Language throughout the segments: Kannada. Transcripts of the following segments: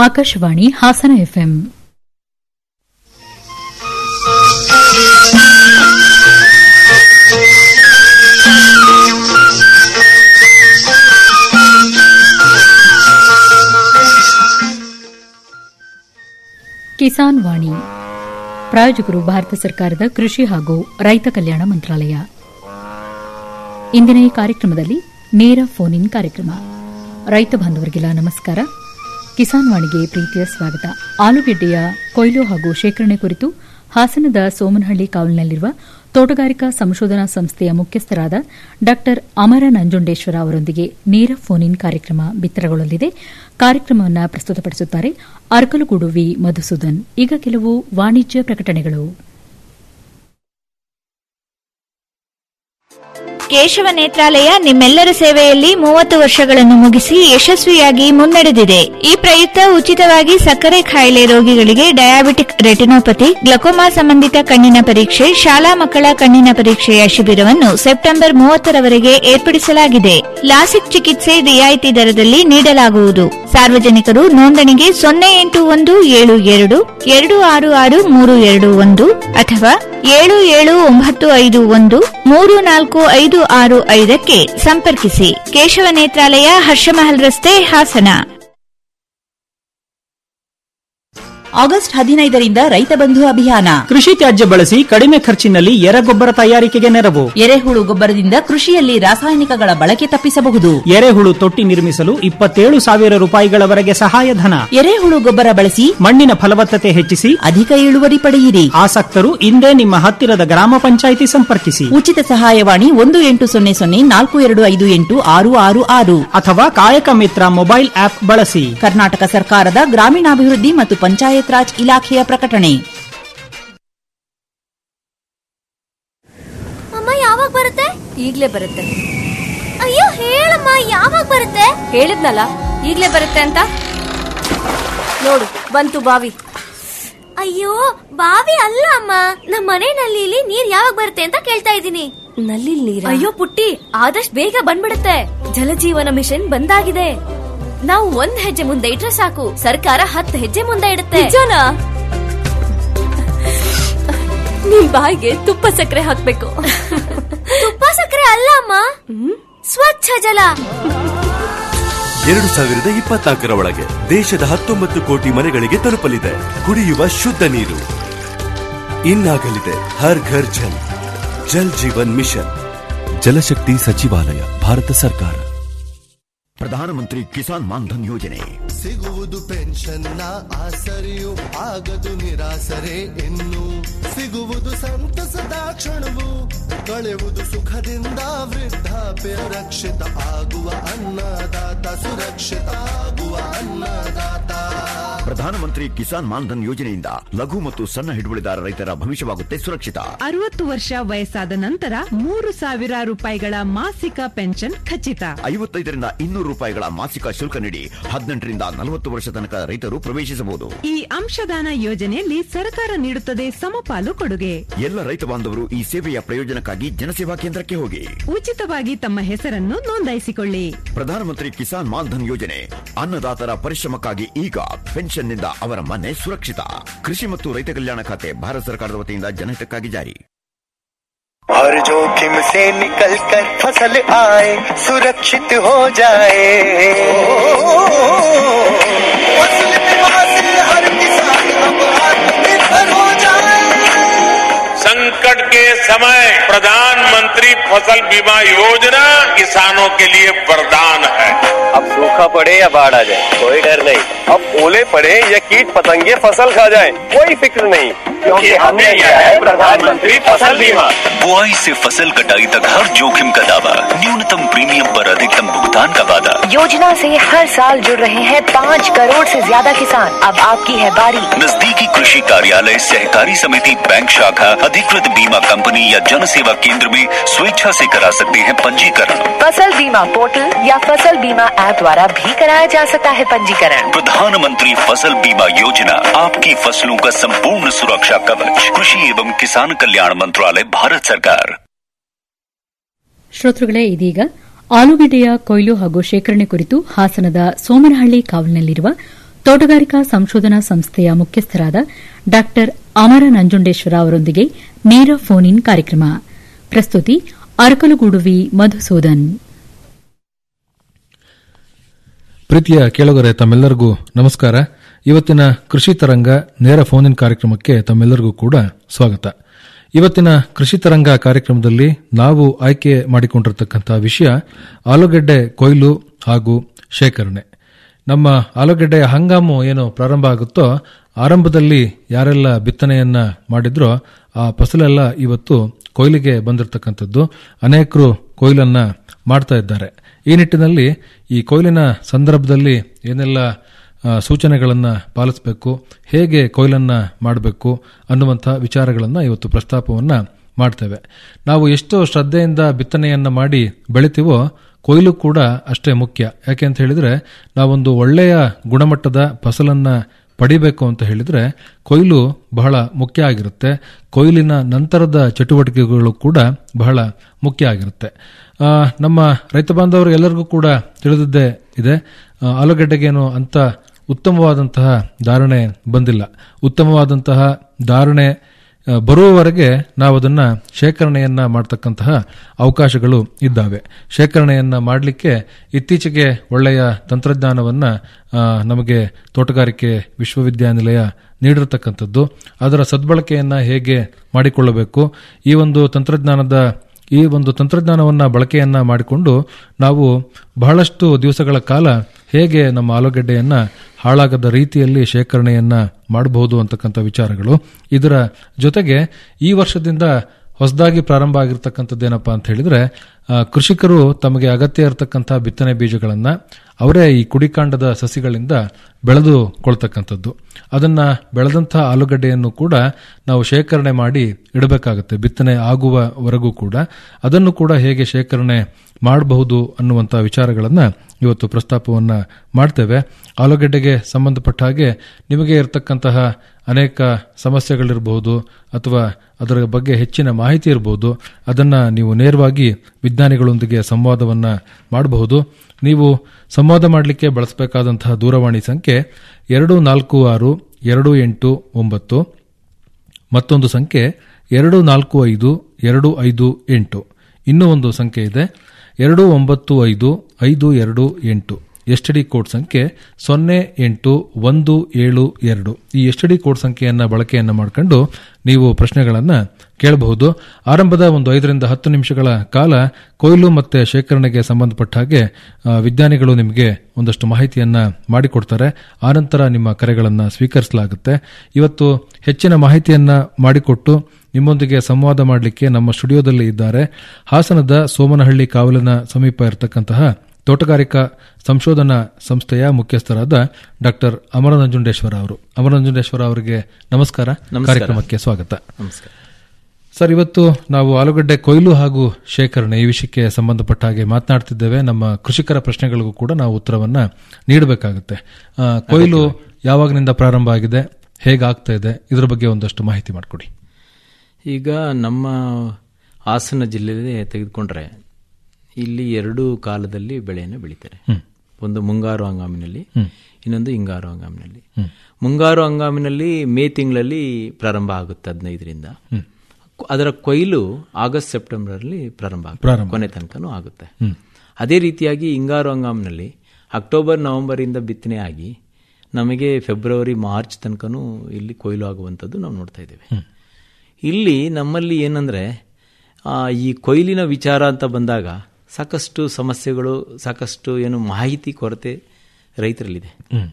ಆಕಾಶವಾಣಿ ಹಾಸನ ಎಫ್ಎಂ ಕಿಸಾನ್ ವಾಣಿ ಪ್ರಾಯೋಜಕರು ಭಾರತ ಸರ್ಕಾರದ ಕೃಷಿ ಹಾಗೂ ರೈತ ಕಲ್ಯಾಣ ಮಂತ್ರಾಲಯ ಇಂದಿನ ಈ ಕಾರ್ಯಕ್ರಮದಲ್ಲಿ ನೇರ ಫೋನ್ ಇನ್ ಕಾರ್ಯಕ್ರಮ ರೈತ ಬಾಂಧವರಿಗೆಲ್ಲ ನಮಸ್ಕಾರ ಕಿಸಾನ್ ವಾಣಿಗೆ ಪ್ರೀತಿಯ ಸ್ವಾಗತ ಆಲೂಗೆಡ್ಡೆಯ ಕೊಯ್ಲು ಹಾಗೂ ಶೇಖರಣೆ ಕುರಿತು ಹಾಸನದ ಸೋಮನಹಳ್ಳಿ ಕಾವಲಿನಲ್ಲಿರುವ ತೋಟಗಾರಿಕಾ ಸಂಶೋಧನಾ ಸಂಸ್ಥೆಯ ಮುಖ್ಯಸ್ಥರಾದ ಡಾ ಅಮರ ನಂಜುಂಡೇಶ್ವರ ಅವರೊಂದಿಗೆ ನೇರ ಫೋನ್ ಇನ್ ಕಾರ್ಯಕ್ರಮ ಬಿತ್ತರಗೊಳ್ಳಲಿದೆ ಕಾರ್ಯಕ್ರಮವನ್ನು ಪ್ರಸ್ತುತಪಡಿಸುತ್ತಾರೆ ಅರ್ಕಲಗೂಡು ವಿ ಮಧುಸೂದನ್ ಈಗ ಕೆಲವು ವಾಣಿಜ್ಯ ಪ್ರಕಟಣೆಗಳು ಕೇಶವ ನೇತ್ರಾಲಯ ನಿಮ್ಮೆಲ್ಲರ ಸೇವೆಯಲ್ಲಿ ಮೂವತ್ತು ವರ್ಷಗಳನ್ನು ಮುಗಿಸಿ ಯಶಸ್ವಿಯಾಗಿ ಮುನ್ನಡೆದಿದೆ ಈ ಪ್ರಯುಕ್ತ ಉಚಿತವಾಗಿ ಸಕ್ಕರೆ ಕಾಯಿಲೆ ರೋಗಿಗಳಿಗೆ ಡಯಾಬಿಟಿಕ್ ರೆಟಿನೋಪತಿ ಗ್ಲಕೋಮಾ ಸಂಬಂಧಿತ ಕಣ್ಣಿನ ಪರೀಕ್ಷೆ ಶಾಲಾ ಮಕ್ಕಳ ಕಣ್ಣಿನ ಪರೀಕ್ಷೆಯ ಶಿಬಿರವನ್ನು ಸೆಪ್ಟೆಂಬರ್ ಮೂವತ್ತರವರೆಗೆ ಏರ್ಪಡಿಸಲಾಗಿದೆ ಲಾಸಿಕ್ ಚಿಕಿತ್ಸೆ ರಿಯಾಯಿತಿ ದರದಲ್ಲಿ ನೀಡಲಾಗುವುದು ಸಾರ್ವಜನಿಕರು ನೋಂದಣಿಗೆ ಸೊನ್ನೆ ಎಂಟು ಒಂದು ಏಳು ಎರಡು ಎರಡು ಆರು ಆರು ಮೂರು ಎರಡು ಒಂದು ಅಥವಾ ಏಳು ಏಳು ಒಂಬತ್ತು ಐದು ಒಂದು ಮೂರು ನಾಲ್ಕು ಐದು ಆರು ಐದಕ್ಕೆ ಸಂಪರ್ಕಿಸಿ ಕೇಶವ ನೇತ್ರಾಲಯ ಹರ್ಷಮಹಲ್ ರಸ್ತೆ ಹಾಸನ ಆಗಸ್ಟ್ ಹದಿನೈದರಿಂದ ರೈತ ಬಂಧು ಅಭಿಯಾನ ಕೃಷಿ ತ್ಯಾಜ್ಯ ಬಳಸಿ ಕಡಿಮೆ ಖರ್ಚಿನಲ್ಲಿ ಎರೆಗೊಬ್ಬರ ತಯಾರಿಕೆಗೆ ನೆರವು ಎರೆಹುಳು ಗೊಬ್ಬರದಿಂದ ಕೃಷಿಯಲ್ಲಿ ರಾಸಾಯನಿಕಗಳ ಬಳಕೆ ತಪ್ಪಿಸಬಹುದು ಎರೆಹುಳು ತೊಟ್ಟಿ ನಿರ್ಮಿಸಲು ಇಪ್ಪತ್ತೇಳು ಸಾವಿರ ರೂಪಾಯಿಗಳವರೆಗೆ ಸಹಾಯಧನ ಎರೆಹುಳು ಗೊಬ್ಬರ ಬಳಸಿ ಮಣ್ಣಿನ ಫಲವತ್ತತೆ ಹೆಚ್ಚಿಸಿ ಅಧಿಕ ಇಳುವರಿ ಪಡೆಯಿರಿ ಆಸಕ್ತರು ಇಂದೇ ನಿಮ್ಮ ಹತ್ತಿರದ ಗ್ರಾಮ ಪಂಚಾಯಿತಿ ಸಂಪರ್ಕಿಸಿ ಉಚಿತ ಸಹಾಯವಾಣಿ ಒಂದು ಎಂಟು ಸೊನ್ನೆ ಸೊನ್ನೆ ನಾಲ್ಕು ಎರಡು ಐದು ಎಂಟು ಆರು ಆರು ಆರು ಅಥವಾ ಕಾಯಕ ಮಿತ್ರ ಮೊಬೈಲ್ ಆಪ್ ಬಳಸಿ ಕರ್ನಾಟಕ ಸರ್ಕಾರದ ಗ್ರಾಮೀಣಾಭಿವೃದ್ಧಿ ಮತ್ತು ಪಂಚಾಯತ್ ರಾಜ್ ಇಲಾಖೆಯ ಪ್ರಕಟಣೆ ಅಮ್ಮ ಯಾವಾಗ ಬರುತ್ತೆ ಈಗ್ಲೇ ಬರುತ್ತೆ ಅಯ್ಯೋ ಹೇಳಮ್ಮ ಯಾವಾಗ ಬರುತ್ತೆ ಹೇಳಿದ್ನಲ್ಲ ಈಗ್ಲೇ ಬರುತ್ತೆ ಅಂತ ನೋಡು ಬಂತು ಬಾವಿ ಅಯ್ಯೋ ಬಾವಿ ಅಲ್ಲ ಅಮ್ಮ ನಮ್ಮ ಮನೆ ನಲ್ಲಿಲಿ ನೀರ್ ಯಾವಾಗ ಬರುತ್ತೆ ಅಂತ ಕೇಳ್ತಾ ಇದ್ದೀನಿ ನಲ್ಲಿ ನೀರ ಅಯ್ಯೋ ಪುಟ್ಟಿ ಆದಷ್ಟು ಬೇಗ ಬಂದ್ಬಿಡುತ್ತೆ ಜಲಜೀವನ ಮಿಷನ್ ಬಂದಾಗಿದೆ ನಾವು ಒಂದ್ ಹೆಜ್ಜೆ ಮುಂದೆ ಇಟ್ರೆ ಸಾಕು ಸರ್ಕಾರ ಹತ್ತು ಹೆಜ್ಜೆ ಮುಂದೆ ಇಡುತ್ತೆ ನಿಜನಾ ನಿಮ್ ಬಾಯಿಗೆ ತುಪ್ಪ ಸಕ್ಕರೆ ಹಾಕ್ಬೇಕು ತುಪ್ಪ ಸಕ್ಕರೆ ಅಲ್ಲ ಅಮ್ಮ ಸ್ವಚ್ಛ ಜಲ ಎರಡು ಸಾವಿರದ ಇಪ್ಪತ್ನಾಲ್ಕರ ಒಳಗೆ ದೇಶದ ಹತ್ತೊಂಬತ್ತು ಕೋಟಿ ಮನೆಗಳಿಗೆ ತಲುಪಲಿದೆ ಕುಡಿಯುವ ಶುದ್ಧ ನೀರು ಇನ್ನಾಗಲಿದೆ ಹರ್ ಘರ್ ಜಲ್ ಜಲ್ ಜೀವನ್ ಮಿಷನ್ ಜಲಶಕ್ತಿ ಸಚಿವಾಲಯ ಭಾರತ ಸರ್ಕಾರ ಪ್ರಧಾನಮಂತ್ರಿ ಕಿಸಾನ್ ಮಾನ್ಧನ್ ಯೋಜನೆ ಸಿಗುವುದು ಪೆನ್ಷನ್ನ ಆಸರೆಯು ಆಗದು ನಿರಾಸರೆ ಇನ್ನು ಸಿಗುವುದು ಸಂತಸದ ಕ್ಷಣವು ಕಳೆಯುವುದು ಸುಖದಿಂದ ವೃದ್ಧಾಪ್ಯ ರಕ್ಷಿತ ಆಗುವ ಅನ್ನದಾತ ಸುರಕ್ಷಿತ ಆಗುವ ಅನ್ನದಾತ ಪ್ರಧಾನಮಂತ್ರಿ ಕಿಸಾನ್ ಮಾನ್ಧನ್ ಯೋಜನೆಯಿಂದ ಲಘು ಮತ್ತು ಸಣ್ಣ ಹಿಡುವಳಿದಾರ ರೈತರ ಭವಿಷ್ಯವಾಗುತ್ತೆ ಸುರಕ್ಷಿತ ಅರವತ್ತು ವರ್ಷ ವಯಸ್ಸಾದ ನಂತರ ಮೂರು ಸಾವಿರ ರೂಪಾಯಿಗಳ ಮಾಸಿಕ ಪೆನ್ಷನ್ ಖಚಿತ ಐವತ್ತೈದರಿಂದ ಇನ್ನೂರು ರೂಪಾಯಿಗಳ ಮಾಸಿಕ ಶುಲ್ಕ ನೀಡಿ ಹದಿನೆಂಟರಿಂದ ನಲವತ್ತು ವರ್ಷ ತನಕ ರೈತರು ಪ್ರವೇಶಿಸಬಹುದು ಈ ಅಂಶದಾನ ಯೋಜನೆಯಲ್ಲಿ ಸರ್ಕಾರ ನೀಡುತ್ತದೆ ಸಮಪಾಲು ಕೊಡುಗೆ ಎಲ್ಲ ರೈತ ಬಾಂಧವರು ಈ ಸೇವೆಯ ಪ್ರಯೋಜನಕ್ಕಾಗಿ ಜನಸೇವಾ ಕೇಂದ್ರಕ್ಕೆ ಹೋಗಿ ಉಚಿತವಾಗಿ ತಮ್ಮ ಹೆಸರನ್ನು ನೋಂದಾಯಿಸಿಕೊಳ್ಳಿ ಪ್ರಧಾನಮಂತ್ರಿ ಕಿಸಾನ್ ಮಾನ್ಧನ್ ಯೋಜನೆ ಅನ್ನದಾತರ ಪರಿಶ್ರಮಕ್ಕಾಗಿ ಈಗ ಪೆನ್ಷನ್ನಿಂದ ಅವರ ಮನೆ ಸುರಕ್ಷಿತ ಕೃಷಿ ಮತ್ತು ರೈತ ಕಲ್ಯಾಣ ಖಾತೆ ಭಾರತ ಸರ್ಕಾರದ ವತಿಯಿಂದ ಜನಹಿತಕ್ಕಾಗಿ ಜಾರಿ हर जोखिम से निकल कर फसल आए सुरक्षित हो जाए फसल बीमा से हर किसान अब आत्मनिर्भर हो जाए संकट के समय प्रधानमंत्री फसल बीमा योजना किसानों के लिए वरदान है अब सूखा पड़े या बाढ़ आ जाए कोई डर नहीं अब ओले पड़े या कीट पतंगे फसल खा जाए कोई फिक्र नहीं क्योंकि हमने लिया है प्रधानमंत्री फसल बीमा बुआई से फसल कटाई तक हर जोखिम का दावा न्यूनतम प्रीमियम पर अधिकतम भुगतान का वादा योजना से हर साल जुड़ रहे हैं पाँच करोड़ से ज्यादा किसान अब आपकी है बारी नजदीकी कृषि कार्यालय सहकारी समिति बैंक शाखा अधिकृत बीमा कंपनी या जन सेवा केंद्र में स्वेच्छा से करा सकते हैं पंजीकरण फसल बीमा पोर्टल या फसल बीमा ऐप द्वारा भी कराया जा सकता है पंजीकरण प्रधानमंत्री फसल बीमा योजना आपकी फसलों का संपूर्ण सुरक्षा कवच कृषि एवं किसान कल्याण मंत्रालय भारत सरकार ಶ್ರೋತೃಗಳೇ ಇದೀಗ ಆಲೂಗೆಡ್ಡೆಯ ಕೊಯ್ಲು ಹಾಗೂ ಶೇಖರಣೆ ಕುರಿತು ಹಾಸನದ ಸೋಮನಹಳ್ಳಿ ಕಾವಲಿನಲ್ಲಿರುವ ತೋಟಗಾರಿಕಾ ಸಂಶೋಧನಾ ಸಂಸ್ಥೆಯ ಮುಖ್ಯಸ್ಥರಾದ ಡಾ ಅಮರ ನಂಜುಂಡೇಶ್ವರ ಅವರೊಂದಿಗೆ ನೇರ ಫೋನ್ ಇನ್ ಕಾರ್ಯಕ್ರಮ ಪ್ರಸ್ತುತಿ ಅರಕಲಗೂಡುವಿ ಮಧುಸೂದನ್ ಪ್ರೀತಿಯ ಕೇಳುಗರೆ ತಮ್ಮೆಲ್ಲರಿಗೂ ನಮಸ್ಕಾರ ಇವತ್ತಿನ ಕೃಷಿ ತರಂಗ ನೇರ ಫೋನ್ ಇನ್ ಕಾರ್ಯಕ್ರಮಕ್ಕೆ ತಮ್ಮೆಲ್ಲರಿಗೂ ಕೂಡ ಸ್ವಾಗತ ಇವತ್ತಿನ ಕೃಷಿ ತರಂಗ ಕಾರ್ಯಕ್ರಮದಲ್ಲಿ ನಾವು ಆಯ್ಕೆ ಮಾಡಿಕೊಂಡಿರತಕ್ಕಂತಹ ವಿಷಯ ಆಲೂಗೆಡ್ಡೆ ಕೊಯ್ಲು ಹಾಗೂ ಶೇಖರಣೆ ನಮ್ಮ ಆಲೂಗೆಡ್ಡೆ ಹಂಗಾಮು ಏನು ಪ್ರಾರಂಭ ಆಗುತ್ತೋ ಆರಂಭದಲ್ಲಿ ಯಾರೆಲ್ಲ ಬಿತ್ತನೆಯನ್ನ ಮಾಡಿದ್ರೋ ಆ ಫಸಲೆಲ್ಲ ಇವತ್ತು ಕೊಯ್ಲಿಗೆ ಬಂದಿರತಕ್ಕಂಥದ್ದು ಅನೇಕರು ಕೊಯ್ಲನ್ನ ಮಾಡ್ತಾ ಇದ್ದಾರೆ ಈ ನಿಟ್ಟಿನಲ್ಲಿ ಈ ಕೊಯ್ಲಿನ ಸಂದರ್ಭದಲ್ಲಿ ಏನೆಲ್ಲ ಸೂಚನೆಗಳನ್ನು ಪಾಲಿಸಬೇಕು ಹೇಗೆ ಕೊಯ್ಲನ್ನು ಮಾಡಬೇಕು ಅನ್ನುವಂಥ ವಿಚಾರಗಳನ್ನು ಇವತ್ತು ಪ್ರಸ್ತಾಪವನ್ನು ಮಾಡ್ತೇವೆ ನಾವು ಎಷ್ಟು ಶ್ರದ್ಧೆಯಿಂದ ಬಿತ್ತನೆಯನ್ನು ಮಾಡಿ ಬೆಳಿತೀವೋ ಕೊಯ್ಲು ಕೂಡ ಅಷ್ಟೇ ಮುಖ್ಯ ಯಾಕೆ ಅಂತ ಹೇಳಿದ್ರೆ ನಾವೊಂದು ಒಳ್ಳೆಯ ಗುಣಮಟ್ಟದ ಫಸಲನ್ನ ಪಡಿಬೇಕು ಅಂತ ಹೇಳಿದ್ರೆ ಕೊಯ್ಲು ಬಹಳ ಮುಖ್ಯ ಆಗಿರುತ್ತೆ ಕೊಯ್ಲಿನ ನಂತರದ ಚಟುವಟಿಕೆಗಳು ಕೂಡ ಬಹಳ ಮುಖ್ಯ ಆಗಿರುತ್ತೆ ನಮ್ಮ ರೈತ ಬಾಂಧವರು ಎಲ್ಲರಿಗೂ ಕೂಡ ತಿಳಿದಿದ್ದೇ ಇದೆ ಆಲೂಗಡ್ಡೆಗೇನು ಅಂತ ಉತ್ತಮವಾದಂತಹ ಧಾರಣೆ ಬಂದಿಲ್ಲ ಉತ್ತಮವಾದಂತಹ ಧಾರಣೆ ಬರುವವರೆಗೆ ನಾವು ಅದನ್ನ ಶೇಖರಣೆಯನ್ನ ಮಾಡತಕ್ಕಂತಹ ಅವಕಾಶಗಳು ಇದ್ದಾವೆ ಶೇಖರಣೆಯನ್ನ ಮಾಡಲಿಕ್ಕೆ ಇತ್ತೀಚೆಗೆ ಒಳ್ಳೆಯ ತಂತ್ರಜ್ಞಾನವನ್ನ ನಮಗೆ ತೋಟಗಾರಿಕೆ ವಿಶ್ವವಿದ್ಯಾನಿಲಯ ನೀಡಿರತಕ್ಕಂಥದ್ದು ಅದರ ಸದ್ಬಳಕೆಯನ್ನ ಹೇಗೆ ಮಾಡಿಕೊಳ್ಳಬೇಕು ಈ ಒಂದು ತಂತ್ರಜ್ಞಾನದ ಈ ಒಂದು ತಂತ್ರಜ್ಞಾನವನ್ನ ಬಳಕೆಯನ್ನ ಮಾಡಿಕೊಂಡು ನಾವು ಬಹಳಷ್ಟು ದಿವಸಗಳ ಕಾಲ ಹೇಗೆ ನಮ್ಮ ಆಲೂಗಡ್ಡೆಯನ್ನ ಹಾಳಾಗದ ರೀತಿಯಲ್ಲಿ ಶೇಖರಣೆಯನ್ನ ಮಾಡಬಹುದು ಅಂತಕ್ಕಂಥ ವಿಚಾರಗಳು ಇದರ ಜೊತೆಗೆ ಈ ವರ್ಷದಿಂದ ಹೊಸದಾಗಿ ಪ್ರಾರಂಭ ಆಗಿರ್ತಕ್ಕಂಥದ್ದೇನಪ್ಪಾ ಅಂತ ಹೇಳಿದ್ರೆ ಕೃಷಿಕರು ತಮಗೆ ಅಗತ್ಯ ಇರತಕ್ಕಂತಹ ಬಿತ್ತನೆ ಬೀಜಗಳನ್ನ ಅವರೇ ಈ ಕುಡಿಕಾಂಡದ ಸಸಿಗಳಿಂದ ಬೆಳೆದುಕೊಳ್ತಕ್ಕಂಥದ್ದು ಅದನ್ನ ಬೆಳೆದಂತಹ ಆಲೂಗಡ್ಡೆಯನ್ನು ಕೂಡ ನಾವು ಶೇಖರಣೆ ಮಾಡಿ ಇಡಬೇಕಾಗುತ್ತೆ ಬಿತ್ತನೆ ಆಗುವವರೆಗೂ ಕೂಡ ಅದನ್ನು ಕೂಡ ಹೇಗೆ ಶೇಖರಣೆ ಮಾಡಬಹುದು ಅನ್ನುವಂಥ ವಿಚಾರಗಳನ್ನ ಇವತ್ತು ಪ್ರಸ್ತಾಪವನ್ನ ಮಾಡ್ತೇವೆ ಆಲೂಗಡ್ಡೆಗೆ ಸಂಬಂಧಪಟ್ಟ ಹಾಗೆ ನಿಮಗೆ ಇರತಕ್ಕಂತಹ ಅನೇಕ ಸಮಸ್ಯೆಗಳಿರಬಹುದು ಅಥವಾ ಅದರ ಬಗ್ಗೆ ಹೆಚ್ಚಿನ ಮಾಹಿತಿ ಇರಬಹುದು ಅದನ್ನ ನೀವು ನೇರವಾಗಿ ವಿಜ್ಞಾನಿಗಳೊಂದಿಗೆ ಸಂವಾದವನ್ನ ಮಾಡಬಹುದು ನೀವು ಸಂವಾದ ಮಾಡಲಿಕ್ಕೆ ಬಳಸಬೇಕಾದಂತಹ ದೂರವಾಣಿ ಸಂಖ್ಯೆ ಎರಡು ನಾಲ್ಕು ಆರು ಎರಡು ಎಂಟು ಒಂಬತ್ತು ಮತ್ತೊಂದು ಸಂಖ್ಯೆ ಎರಡು ನಾಲ್ಕು ಐದು ಎರಡು ಐದು ಎಂಟು ಇನ್ನೂ ಒಂದು ಸಂಖ್ಯೆ ಇದೆ ಎರಡು ಒಂಬತ್ತು ಐದು ಐದು ಎರಡು ಎಂಟು ಎಸ್ ಡಿ ಕೋಡ್ ಸಂಖ್ಯೆ ಸೊನ್ನೆ ಎಂಟು ಒಂದು ಏಳು ಎರಡು ಈ ಎಸ್ ಡಿ ಕೋಡ್ ಸಂಖ್ಯೆಯನ್ನ ಬಳಕೆಯನ್ನ ಮಾಡಿಕೊಂಡು ನೀವು ಪ್ರಶ್ನೆಗಳನ್ನ ಕೇಳಬಹುದು ಆರಂಭದ ಒಂದು ಐದರಿಂದ ಹತ್ತು ನಿಮಿಷಗಳ ಕಾಲ ಕೊಯ್ಲು ಮತ್ತೆ ಶೇಖರಣೆಗೆ ಸಂಬಂಧಪಟ್ಟ ಹಾಗೆ ವಿಜ್ಞಾನಿಗಳು ನಿಮಗೆ ಒಂದಷ್ಟು ಮಾಹಿತಿಯನ್ನ ಮಾಡಿಕೊಡ್ತಾರೆ ಆನಂತರ ನಿಮ್ಮ ಕರೆಗಳನ್ನ ಸ್ವೀಕರಿಸಲಾಗುತ್ತೆ ಇವತ್ತು ಹೆಚ್ಚಿನ ಮಾಹಿತಿಯನ್ನ ಮಾಡಿಕೊಟ್ಟು ನಿಮ್ಮೊಂದಿಗೆ ಸಂವಾದ ಮಾಡಲಿಕ್ಕೆ ನಮ್ಮ ಸ್ಟುಡಿಯೋದಲ್ಲಿ ಇದ್ದಾರೆ ಹಾಸನದ ಸೋಮನಹಳ್ಳಿ ಕಾವಲಿನ ಸಮೀಪ ಇರತಕ್ಕಂತಹ ತೋಟಗಾರಿಕಾ ಸಂಶೋಧನಾ ಸಂಸ್ಥೆಯ ಮುಖ್ಯಸ್ಥರಾದ ಡಾಕ್ಟರ್ ಅಮರ ನಂಜುಂಡೇಶ್ವರ ಅವರು ಅಮರ ನಂಜುಂಡೇಶ್ವರ ಅವರಿಗೆ ನಮಸ್ಕಾರ ಕಾರ್ಯಕ್ರಮಕ್ಕೆ ಸ್ವಾಗತ ಸರ್ ಇವತ್ತು ನಾವು ಆಲೂಗಡ್ಡೆ ಕೊಯ್ಲು ಹಾಗೂ ಶೇಖರಣೆ ಈ ವಿಷಯಕ್ಕೆ ಸಂಬಂಧಪಟ್ಟ ಹಾಗೆ ಮಾತನಾಡ್ತಿದ್ದೇವೆ ನಮ್ಮ ಕೃಷಿಕರ ಪ್ರಶ್ನೆಗಳಿಗೂ ಕೂಡ ನಾವು ಉತ್ತರವನ್ನ ನೀಡಬೇಕಾಗುತ್ತೆ ಕೊಯ್ಲು ಯಾವಾಗನಿಂದ ಪ್ರಾರಂಭ ಆಗಿದೆ ಹೇಗಾಗ್ತಾ ಇದೆ ಇದರ ಬಗ್ಗೆ ಒಂದಷ್ಟು ಮಾಹಿತಿ ಮಾಡಿಕೊಡಿ ಈಗ ನಮ್ಮ ಹಾಸನ ಜಿಲ್ಲೆಯಲ್ಲಿ ತೆಗೆದುಕೊಂಡ್ರೆ ಇಲ್ಲಿ ಎರಡು ಕಾಲದಲ್ಲಿ ಬೆಳೆಯನ್ನು ಬೆಳೀತಾರೆ ಒಂದು ಮುಂಗಾರು ಹಂಗಾಮಿನಲ್ಲಿ ಇನ್ನೊಂದು ಹಿಂಗಾರು ಹಂಗಾಮಿನಲ್ಲಿ ಮುಂಗಾರು ಹಂಗಾಮಿನಲ್ಲಿ ಮೇ ತಿಂಗಳಲ್ಲಿ ಪ್ರಾರಂಭ ಆಗುತ್ತೆ ಹದಿನೈದರಿಂದ ಅದರ ಕೊಯ್ಲು ಆಗಸ್ಟ್ ಸೆಪ್ಟೆಂಬರ್ ಅಲ್ಲಿ ಪ್ರಾರಂಭ ಆಗುತ್ತೆ ಕೊನೆ ತನಕನೂ ಆಗುತ್ತೆ ಅದೇ ರೀತಿಯಾಗಿ ಹಿಂಗಾರು ಹಂಗಾಮಿನಲ್ಲಿ ಅಕ್ಟೋಬರ್ ನವೆಂಬರ್ ಇಂದ ಬಿತ್ತನೆ ಆಗಿ ನಮಗೆ ಫೆಬ್ರವರಿ ಮಾರ್ಚ್ ತನಕನೂ ಇಲ್ಲಿ ಕೊಯ್ಲು ಆಗುವಂಥದ್ದು ನಾವು ನೋಡ್ತಾ ಇದ್ದೇವೆ ಇಲ್ಲಿ ನಮ್ಮಲ್ಲಿ ಏನಂದ್ರೆ ಈ ಕೊಯ್ಲಿನ ವಿಚಾರ ಅಂತ ಬಂದಾಗ ಸಾಕಷ್ಟು ಸಮಸ್ಯೆಗಳು ಸಾಕಷ್ಟು ಏನು ಮಾಹಿತಿ ಕೊರತೆ ರೈತರಲ್ಲಿದೆ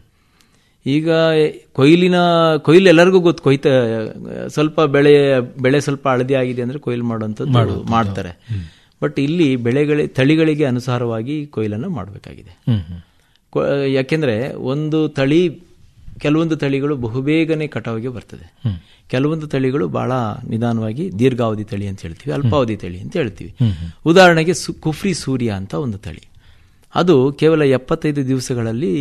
ಈಗ ಕೊಯ್ಲಿನ ಕೊಯ್ಲು ಎಲ್ಲರಿಗೂ ಗೊತ್ತು ಕೊಯ್ತ ಸ್ವಲ್ಪ ಬೆಳೆ ಬೆಳೆ ಸ್ವಲ್ಪ ಹಳದಿ ಆಗಿದೆ ಅಂದ್ರೆ ಕೊಯ್ಲು ಮಾಡುವಂಥದ್ದು ಮಾಡ್ತಾರೆ ಬಟ್ ಇಲ್ಲಿ ಬೆಳೆಗಳ ತಳಿಗಳಿಗೆ ಅನುಸಾರವಾಗಿ ಕೊಯ್ಲನ್ನು ಮಾಡಬೇಕಾಗಿದೆ ಯಾಕೆಂದ್ರೆ ಒಂದು ತಳಿ ಕೆಲವೊಂದು ತಳಿಗಳು ಬಹುಬೇಗನೆ ಕಟಾವಿಗೆ ಬರ್ತದೆ ಕೆಲವೊಂದು ತಳಿಗಳು ಬಹಳ ನಿಧಾನವಾಗಿ ದೀರ್ಘಾವಧಿ ತಳಿ ಅಂತ ಹೇಳ್ತೀವಿ ಅಲ್ಪಾವಧಿ ತಳಿ ಅಂತ ಹೇಳ್ತೀವಿ ಉದಾಹರಣೆಗೆ ಕುಫ್ರಿ ಸೂರ್ಯ ಅಂತ ಒಂದು ತಳಿ ಅದು ಕೇವಲ ಎಪ್ಪತ್ತೈದು ದಿವಸಗಳಲ್ಲಿ